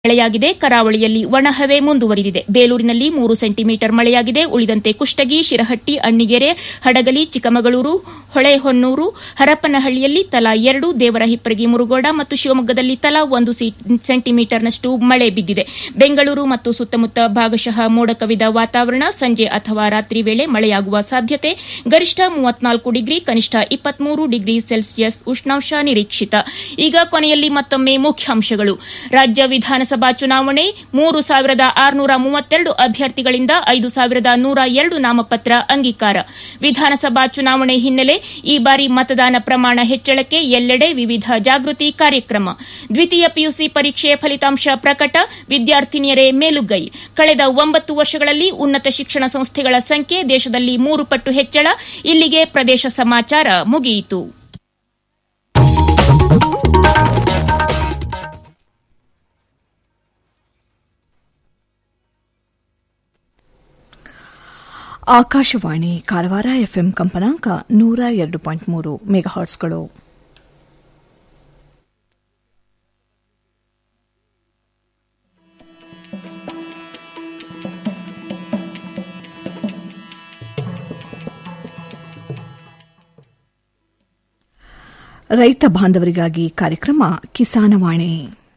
ಮಳೆಯಾಗಿದೆ ಕರಾವಳಿಯಲ್ಲಿ ಒಣಹವೆ ಮುಂದುವರಿದಿದೆ ಬೇಲೂರಿನಲ್ಲಿ ಮೂರು ಸೆಂಟಿಮೀಟರ್ ಮಳೆಯಾಗಿದೆ ಉಳಿದಂತೆ ಕುಷ್ಟಗಿ ಶಿರಹಟ್ಟಿ ಅಣ್ಣಿಗೆರೆ ಹಡಗಲಿ ಚಿಕ್ಕಮಗಳೂರು ಹೊಳೆಹೊನ್ನೂರು ಹರಪನಹಳ್ಳಿಯಲ್ಲಿ ತಲಾ ಎರಡು ದೇವರಹಿಪ್ಪರಗಿ ಮುರುಗೋಡ ಮತ್ತು ಶಿವಮೊಗ್ಗದಲ್ಲಿ ತಲಾ ಒಂದು ಸೆಂಟಿಮೀಟರ್ನಷ್ಟು ಮಳೆ ಬಿದ್ದಿದೆ ಬೆಂಗಳೂರು ಮತ್ತು ಸುತ್ತಮುತ್ತ ಭಾಗಶಃ ಮೋಡ ಕವಿದ ವಾತಾವರಣ ಸಂಜೆ ಅಥವಾ ರಾತ್ರಿ ವೇಳೆ ಮಳೆಯಾಗುವ ಸಾಧ್ಯತೆ ಗರಿಷ್ಠ ಮೂವತ್ನಾಲ್ಕು ಡಿಗ್ರಿ ಕನಿಷ್ಠ ಇಪ್ಪತ್ಮೂರು ಡಿಗ್ರಿ ಸೆಲ್ಸಿಯಸ್ ಉಷ್ಣಾಂಶ ನಿರೀಕ್ಷಿತ ಈಗ ಕೊನೆಯಲ್ಲಿ ಮತ್ತೊಮ್ಮೆ ಮುಖ್ಯಾಂಶಗಳು ರಾಜ್ಯ ವಿಧಾನಸಭಾ ಚುನಾವಣೆ ಮೂರು ಸಾವಿರದ ಆರುನೂರ ಮೂವತ್ತೆರಡು ಅಭ್ಯರ್ಥಿಗಳಿಂದ ಐದು ಸಾವಿರದ ನೂರ ಎರಡು ನಾಮಪತ್ರ ಅಂಗೀಕಾರ ವಿಧಾನಸಭಾ ಚುನಾವಣೆ ಹಿನ್ನೆಲೆ ಈ ಬಾರಿ ಮತದಾನ ಪ್ರಮಾಣ ಹೆಚ್ಚಳಕ್ಕೆ ಎಲ್ಲೆಡೆ ವಿವಿಧ ಜಾಗೃತಿ ಕಾರ್ಯಕ್ರಮ ದ್ವಿತೀಯ ಪಿಯುಸಿ ಪರೀಕ್ಷೆ ಫಲಿತಾಂಶ ಪ್ರಕಟ ವಿದ್ಯಾರ್ಥಿನಿಯರೇ ಮೇಲುಗೈ ಕಳೆದ ಒಂಬತ್ತು ವರ್ಷಗಳಲ್ಲಿ ಉನ್ನತ ಶಿಕ್ಷಣ ಸಂಸ್ಥೆಗಳ ಸಂಖ್ಯೆ ದೇಶದಲ್ಲಿ ಮೂರು ಪಟ್ಟು ಹೆಚ್ಚಳ ಇಲ್ಲಿಗೆ ಪ್ರದೇಶ ಸಮಾಚಾರ ಮುಗಿಯಿತು ಆಕಾಶವಾಣಿ ಕಾರವಾರ ಎಫ್ಎಂ ಕಂಪನಾಂಕ ನೂರ ಎರಡು ಪಾಯಿಂಟ್ ಮೂರು ಮೆಗಾಹರ್ಟ್ಸ್ಗಳು ರೈತ ಬಾಂಧವರಿಗಾಗಿ ಕಾರ್ಯಕ್ರಮ ಕಿಸಾನವಾಣಿ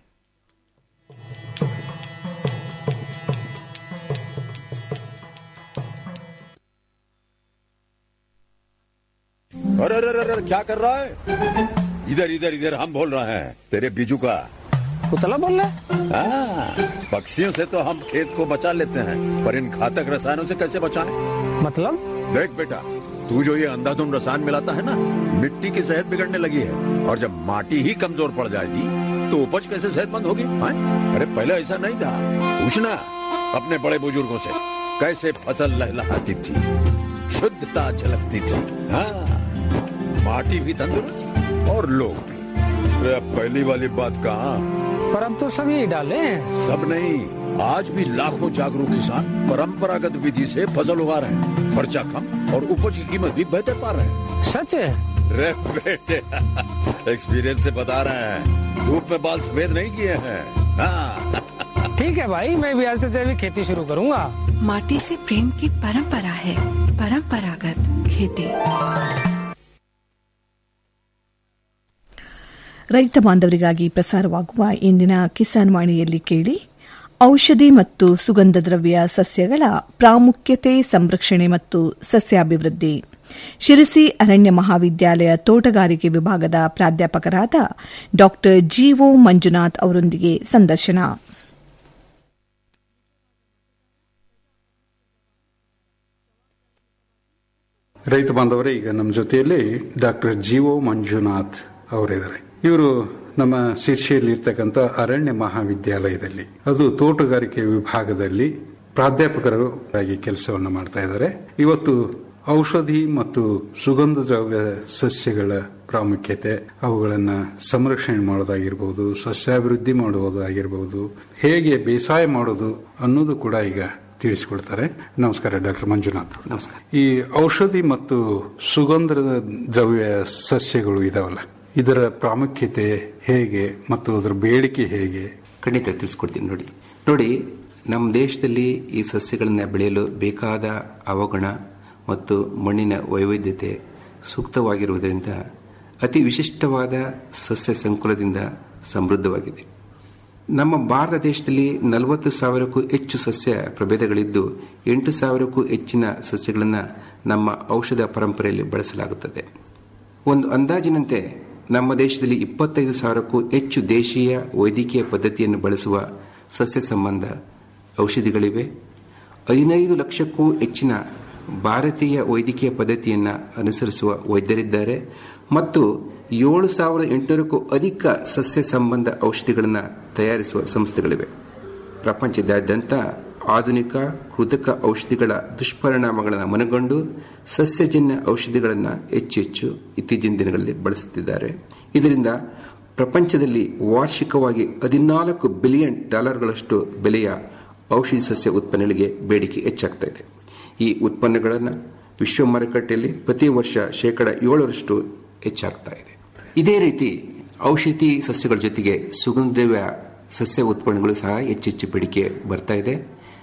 अरे अरे अरे क्या कर रहा है इधर इधर इधर हम बोल रहे हैं तेरे बीजू का पुतला बोल रहा है हाँ, पक्षियों से तो हम खेत को बचा लेते हैं पर इन घातक रसायनों से कैसे बचाएं? मतलब देख बेटा तू जो ये अंधाधुंध रसायन मिलाता है ना मिट्टी की सेहत बिगड़ने लगी है और जब माटी ही कमजोर पड़ जाएगी तो उपज कैसे सेहतमंद होगी हाँ? अरे पहले ऐसा नहीं था पूछना अपने बड़े बुजुर्गों से कैसे फसल लहलहाती थी शुद्धता झलकती थी हाँ माटी भी तंदुरुस्त और लोग भी अरे अब पहली वाली बात कहा पर अब तो सब यही डाले हैं सब नहीं आज भी लाखों जागरूक किसान परंपरागत विधि से फसल उगा रहे हैं खर्चा कम और उपज की कीमत भी बेहतर पा रहे हैं सच है रे बेटे एक्सपीरियंस से बता रहे हैं धूप में बाल सफेद नहीं किए हैं हाँ ठीक है भाई मैं भी आज से जैविक खेती शुरू करूंगा माटी से प्रेम की परंपरा है परंपरागत खेती ರೈತ ಬಾಂಧವರಿಗಾಗಿ ಪ್ರಸಾರವಾಗುವ ಇಂದಿನ ಕಿಸಾನ್ ವಾಣಿಯಲ್ಲಿ ಕೇಳಿ ಔಷಧಿ ಮತ್ತು ಸುಗಂಧ ದ್ರವ್ಯ ಸಸ್ಯಗಳ ಪ್ರಾಮುಖ್ಯತೆ ಸಂರಕ್ಷಣೆ ಮತ್ತು ಸಸ್ಯಾಭಿವೃದ್ಧಿ ಶಿರಸಿ ಅರಣ್ಯ ಮಹಾವಿದ್ಯಾಲಯ ತೋಟಗಾರಿಕೆ ವಿಭಾಗದ ಪ್ರಾಧ್ಯಾಪಕರಾದ ಡಾ ಜಿಒ ಮಂಜುನಾಥ್ ಅವರೊಂದಿಗೆ ಸಂದರ್ಶನ ರೈತ ಬಾಂಧವರೇ ಈಗ ನಮ್ಮ ಜೊತೆಯಲ್ಲಿ ಡಾಕ್ಟರ್ ಜೀವೋ ಮಂಜುನಾಥ್ ಅವರಿದ್ದಾರೆ ಇವರು ನಮ್ಮ ಶಿರ್ಷಿಯಲ್ಲಿ ಇರ್ತಕ್ಕಂಥ ಅರಣ್ಯ ಮಹಾವಿದ್ಯಾಲಯದಲ್ಲಿ ಅದು ತೋಟಗಾರಿಕೆ ವಿಭಾಗದಲ್ಲಿ ಪ್ರಾಧ್ಯಾಪಕರು ಆಗಿ ಕೆಲಸವನ್ನು ಮಾಡ್ತಾ ಇದ್ದಾರೆ ಇವತ್ತು ಔಷಧಿ ಮತ್ತು ಸುಗಂಧ ದ್ರವ್ಯ ಸಸ್ಯಗಳ ಪ್ರಾಮುಖ್ಯತೆ ಅವುಗಳನ್ನ ಸಂರಕ್ಷಣೆ ಮಾಡೋದಾಗಿರ್ಬೋದು ಸಸ್ಯಾಭಿವೃದ್ಧಿ ಮಾಡುವುದಾಗಿರ್ಬೋದು ಹೇಗೆ ಬೇಸಾಯ ಮಾಡೋದು ಅನ್ನೋದು ಕೂಡ ಈಗ ತಿಳಿಸಿಕೊಡ್ತಾರೆ ನಮಸ್ಕಾರ ಡಾಕ್ಟರ್ ಮಂಜುನಾಥ್ ನಮಸ್ಕಾರ ಈ ಔಷಧಿ ಮತ್ತು ಸುಗಂಧ ದ್ರವ್ಯ ಸಸ್ಯಗಳು ಇದಾವಲ್ಲ ಇದರ ಪ್ರಾಮುಖ್ಯತೆ ಹೇಗೆ ಮತ್ತು ಅದರ ಬೇಡಿಕೆ ಹೇಗೆ ಖಂಡಿತ ತಿಳಿಸ್ಕೊಡ್ತೀನಿ ನೋಡಿ ನೋಡಿ ನಮ್ಮ ದೇಶದಲ್ಲಿ ಈ ಸಸ್ಯಗಳನ್ನ ಬೆಳೆಯಲು ಬೇಕಾದ ಅವಗುಣ ಮತ್ತು ಮಣ್ಣಿನ ವೈವಿಧ್ಯತೆ ಸೂಕ್ತವಾಗಿರುವುದರಿಂದ ಅತಿ ವಿಶಿಷ್ಟವಾದ ಸಸ್ಯ ಸಂಕುಲದಿಂದ ಸಮೃದ್ಧವಾಗಿದೆ ನಮ್ಮ ಭಾರತ ದೇಶದಲ್ಲಿ ನಲವತ್ತು ಸಾವಿರಕ್ಕೂ ಹೆಚ್ಚು ಸಸ್ಯ ಪ್ರಭೇದಗಳಿದ್ದು ಎಂಟು ಸಾವಿರಕ್ಕೂ ಹೆಚ್ಚಿನ ಸಸ್ಯಗಳನ್ನು ನಮ್ಮ ಔಷಧ ಪರಂಪರೆಯಲ್ಲಿ ಬಳಸಲಾಗುತ್ತದೆ ಒಂದು ಅಂದಾಜಿನಂತೆ ನಮ್ಮ ದೇಶದಲ್ಲಿ ಇಪ್ಪತ್ತೈದು ಸಾವಿರಕ್ಕೂ ಹೆಚ್ಚು ದೇಶೀಯ ವೈದ್ಯಕೀಯ ಪದ್ಧತಿಯನ್ನು ಬಳಸುವ ಸಸ್ಯ ಸಂಬಂಧ ಔಷಧಿಗಳಿವೆ ಹದಿನೈದು ಲಕ್ಷಕ್ಕೂ ಹೆಚ್ಚಿನ ಭಾರತೀಯ ವೈದ್ಯಕೀಯ ಪದ್ಧತಿಯನ್ನು ಅನುಸರಿಸುವ ವೈದ್ಯರಿದ್ದಾರೆ ಮತ್ತು ಏಳು ಸಾವಿರದ ಎಂಟುನೂರಕ್ಕೂ ಅಧಿಕ ಸಸ್ಯ ಸಂಬಂಧ ಔಷಧಿಗಳನ್ನು ತಯಾರಿಸುವ ಸಂಸ್ಥೆಗಳಿವೆ ಪ್ರಪಂಚದಾದ್ಯಂತ ಆಧುನಿಕ ಕೃತಕ ಔಷಧಿಗಳ ದುಷ್ಪರಿಣಾಮಗಳನ್ನು ಮನಗೊಂಡು ಸಸ್ಯಜನ್ಯ ಔಷಧಿಗಳನ್ನು ಹೆಚ್ಚು ಹೆಚ್ಚು ಇತ್ತೀಚಿನ ದಿನಗಳಲ್ಲಿ ಬಳಸುತ್ತಿದ್ದಾರೆ ಇದರಿಂದ ಪ್ರಪಂಚದಲ್ಲಿ ವಾರ್ಷಿಕವಾಗಿ ಹದಿನಾಲ್ಕು ಬಿಲಿಯನ್ ಡಾಲರ್ಗಳಷ್ಟು ಬೆಲೆಯ ಔಷಧಿ ಸಸ್ಯ ಉತ್ಪನ್ನಗಳಿಗೆ ಬೇಡಿಕೆ ಹೆಚ್ಚಾಗ್ತಾ ಇದೆ ಈ ಉತ್ಪನ್ನಗಳನ್ನು ವಿಶ್ವ ಮಾರುಕಟ್ಟೆಯಲ್ಲಿ ಪ್ರತಿ ವರ್ಷ ಶೇಕಡ ಏಳರಷ್ಟು ಹೆಚ್ಚಾಗ್ತಾ ಇದೆ ಇದೇ ರೀತಿ ಔಷಧಿ ಸಸ್ಯಗಳ ಜೊತೆಗೆ ಸುಗಂಧದ್ರವ್ಯ ಸಸ್ಯ ಉತ್ಪನ್ನಗಳು ಸಹ ಹೆಚ್ಚೆಚ್ಚು ಬೇಡಿಕೆ ಬರ್ತಾ ಇದೆ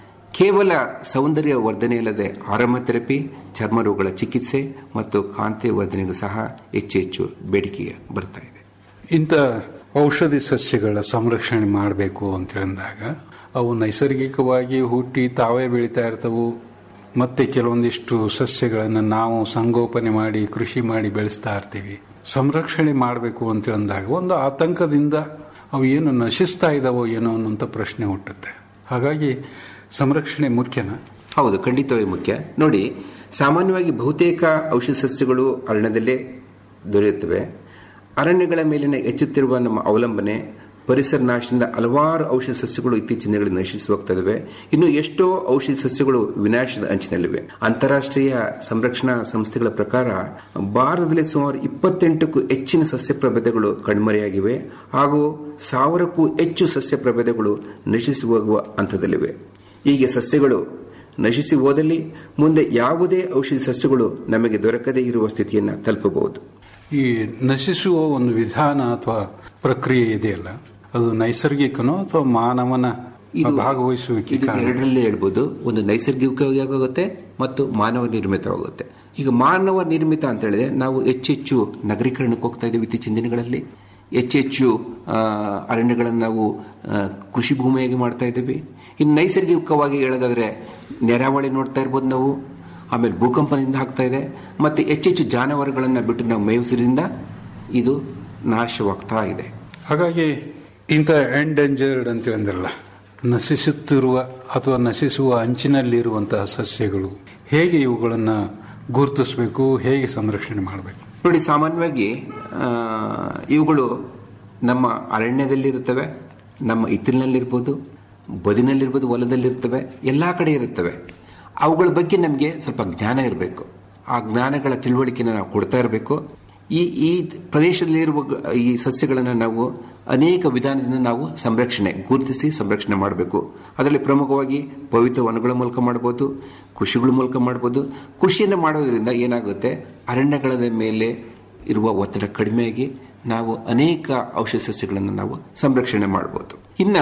ಕೇವಲ ಸೌಂದರ್ಯ ವರ್ಧನೆಯಲ್ಲದೆ ಆರಾಮ ಥೆರಪಿ ಚರ್ಮ ರೋಗಗಳ ಚಿಕಿತ್ಸೆ ಮತ್ತು ಕಾಂತಿ ವರ್ಧನೆಗೂ ಸಹ ಹೆಚ್ಚು ಹೆಚ್ಚು ಬೇಡಿಕೆ ಬರ್ತಾ ಇದೆ ಇಂಥ ಔಷಧಿ ಸಸ್ಯಗಳ ಸಂರಕ್ಷಣೆ ಮಾಡಬೇಕು ಅಂತ ಹೇಳಿದಾಗ ಅವು ನೈಸರ್ಗಿಕವಾಗಿ ಹುಟ್ಟಿ ತಾವೇ ಬೆಳೀತಾ ಇರ್ತವು ಮತ್ತೆ ಕೆಲವೊಂದಿಷ್ಟು ಸಸ್ಯಗಳನ್ನು ನಾವು ಸಂಗೋಪನೆ ಮಾಡಿ ಕೃಷಿ ಮಾಡಿ ಬೆಳೆಸ್ತಾ ಇರ್ತೀವಿ ಸಂರಕ್ಷಣೆ ಮಾಡಬೇಕು ಅಂತ ಹೇಳಿದಾಗ ಒಂದು ಆತಂಕದಿಂದ ಅವು ಏನು ನಶಿಸ್ತಾ ಇದಾವೋ ಏನೋ ಅನ್ನೋಂಥ ಪ್ರಶ್ನೆ ಹುಟ್ಟುತ್ತೆ ಹಾಗಾಗಿ ಸಂರಕ್ಷಣೆ ಮುಖ್ಯನಾ ಹೌದು ಖಂಡಿತವೇ ಮುಖ್ಯ ನೋಡಿ ಸಾಮಾನ್ಯವಾಗಿ ಬಹುತೇಕ ಔಷಧ ಸಸ್ಯಗಳು ಅರಣ್ಯದಲ್ಲೇ ದೊರೆಯುತ್ತವೆ ಅರಣ್ಯಗಳ ಮೇಲಿನ ಹೆಚ್ಚುತ್ತಿರುವ ನಮ್ಮ ಅವಲಂಬನೆ ಪರಿಸರ ನಾಶದಿಂದ ಹಲವಾರು ಔಷಧ ಸಸ್ಯಗಳು ಇತ್ತೀಚಿನ ದಿನಗಳಲ್ಲಿ ನಶಿಸಿ ಹೋಗ್ತಾ ಇದಾವೆ ಇನ್ನು ಎಷ್ಟೋ ಔಷಧ ಸಸ್ಯಗಳು ವಿನಾಶದ ಅಂಚಿನಲ್ಲಿವೆ ಅಂತಾರಾಷ್ಟ್ರೀಯ ಸಂರಕ್ಷಣಾ ಸಂಸ್ಥೆಗಳ ಪ್ರಕಾರ ಭಾರತದಲ್ಲಿ ಸುಮಾರು ಇಪ್ಪತ್ತೆಂಟಕ್ಕೂ ಹೆಚ್ಚಿನ ಸಸ್ಯ ಪ್ರಭೇದಗಳು ಕಣ್ಮರೆಯಾಗಿವೆ ಹಾಗೂ ಸಾವಿರಕ್ಕೂ ಹೆಚ್ಚು ಸಸ್ಯ ಪ್ರಭೇದಗಳು ನಶಿಸಿ ಹೋಗುವ ಹಂತದಲ್ಲಿವೆ ಹೀಗೆ ಸಸ್ಯಗಳು ನಶಿಸಿ ಹೋದಲ್ಲಿ ಮುಂದೆ ಯಾವುದೇ ಔಷಧಿ ಸಸ್ಯಗಳು ನಮಗೆ ದೊರಕದೇ ಇರುವ ಸ್ಥಿತಿಯನ್ನು ತಲುಪಬಹುದು ಈ ನಶಿಸುವ ಒಂದು ವಿಧಾನ ಅಥವಾ ಪ್ರಕ್ರಿಯೆ ಇದೆಯಲ್ಲ ಅದು ನೈಸರ್ಗಿಕನೋ ಅಥವಾ ಮಾನವನ ಭಾಗವಹಿಸುವಿಕೆ ಇದು ಕಾರಣ? ಎರಡರಲ್ಲೇ ಹೇಳ್ಬೋದು ಒಂದು ನೈಸರ್ಗಿಕವಾಗಿ ಆಗುತ್ತೆ ಮತ್ತು ಮಾನವ ನಿರ್ಮಿತವಾಗುತ್ತೆ ಈಗ ಮಾನವ ನಿರ್ಮಿತ ಅಂತ ಹೇಳಿದ್ರೆ ನಾವು ಹೆಚ್ಚೆಚ್ಚು ನಗರೀಕರಣಕ್ಕೆ ಹೋಗ್ತಾ ಇದ್ದೀವಿ ಇತ್ತೀಚಿನ ದಿನಗಳಲ್ಲಿ ಹೆಚ್ಚೆಚ್ಚು ಆ, ಅರಣ್ಯಗಳನ್ನು ನಾವು ಆ, ಕೃಷಿ ಭೂಮಿಯಾಗಿ ಮಾಡ್ತಾ ಇದ್ದೀವಿ ಇನ್ನು ನೈಸರ್ಗಿಕವಾಗಿ ಹೇಳೋದಾದ್ರೆ ನೆರಾವಳಿ ನೋಡ್ತಾ ಇರ್ಬೋದು ನಾವು ಆಮೇಲೆ ಭೂಕಂಪನದಿಂದ ಆಗ್ತಾ ಇದೆ ಮತ್ತೆ ಹೆಚ್ಚೆಚ್ಚು ಜಾನುವಾರುಗಳನ್ನು ಬಿಟ್ಟು ನಾವು ಮೇಯಿಸೋದ್ರಿಂದ ಇದು ನಾಶವಾಗ್ತಾ ಇದೆ ಹಾಗಾಗಿ ಇಂಥ ಎಂಡೇಂಜರ್ಡ್ ಅಂತ ಹೇಳಿದ್ರಲ್ಲ ನಶಿಸುತ್ತಿರುವ ಅಥವಾ ನಶಿಸುವ ಅಂಚಿನಲ್ಲಿರುವಂತಹ ಸಸ್ಯಗಳು ಹೇಗೆ ಇವುಗಳನ್ನು ಗುರುತಿಸಬೇಕು ಹೇಗೆ ಸಂರಕ್ಷಣೆ ಮಾಡಬೇಕು ನೋಡಿ ಸಾಮಾನ್ಯವಾಗಿ ಆ, ಇವುಗಳು ನಮ್ಮ ಅರಣ್ಯದಲ್ಲಿರುತ್ತವೆ ನಮ್ಮ ಇತ್ತಿಲಿನಲ್ಲಿರ್ಬೋದು ಬದಿನಲ್ಲಿರ್ಬೋದು ಹೊಲದಲ್ಲಿರ್ತವೆ ಎಲ್ಲ ಕಡೆ ಇರುತ್ತವೆ ಅವುಗಳ ಬಗ್ಗೆ ನಮಗೆ ಸ್ವಲ್ಪ ಜ್ಞಾನ ಇರಬೇಕು ಆ ಜ್ಞಾನಗಳ ತಿಳುವಳಿಕೆನ ನಾವು ಕೊಡ್ತಾ ಇರಬೇಕು ಈ ಈ ಪ್ರದೇಶದಲ್ಲಿರುವ ಗ- ಈ ಸಸ್ಯಗಳನ್ನು ನಾವು ಅನೇಕ ವಿಧಾನದಿಂದ ನಾವು ಸಂರಕ್ಷಣೆ ಗುರುತಿಸಿ ಸಂರಕ್ಷಣೆ ಮಾಡಬೇಕು ಅದರಲ್ಲಿ ಪ್ರಮುಖವಾಗಿ ಪವಿತ್ರ ವನಗಳ ಮೂಲಕ ಮಾಡಬಹುದು ಕೃಷಿಗಳ ಮೂಲಕ ಮಾಡಬಹುದು ಕೃಷಿಯನ್ನು ಮಾಡೋದ್ರಿಂದ ಏನಾಗುತ್ತೆ ಅರಣ್ಯಗಳ ಮೇಲೆ ಇರುವ ಒತ್ತಡ ಕಡಿಮೆಯಾಗಿ ನಾವು ಅನೇಕ ಔಷಧ ಸಸ್ಯಗಳನ್ನು ನಾವು ಸಂರಕ್ಷಣೆ ಮಾಡಬಹುದು ಇನ್ನ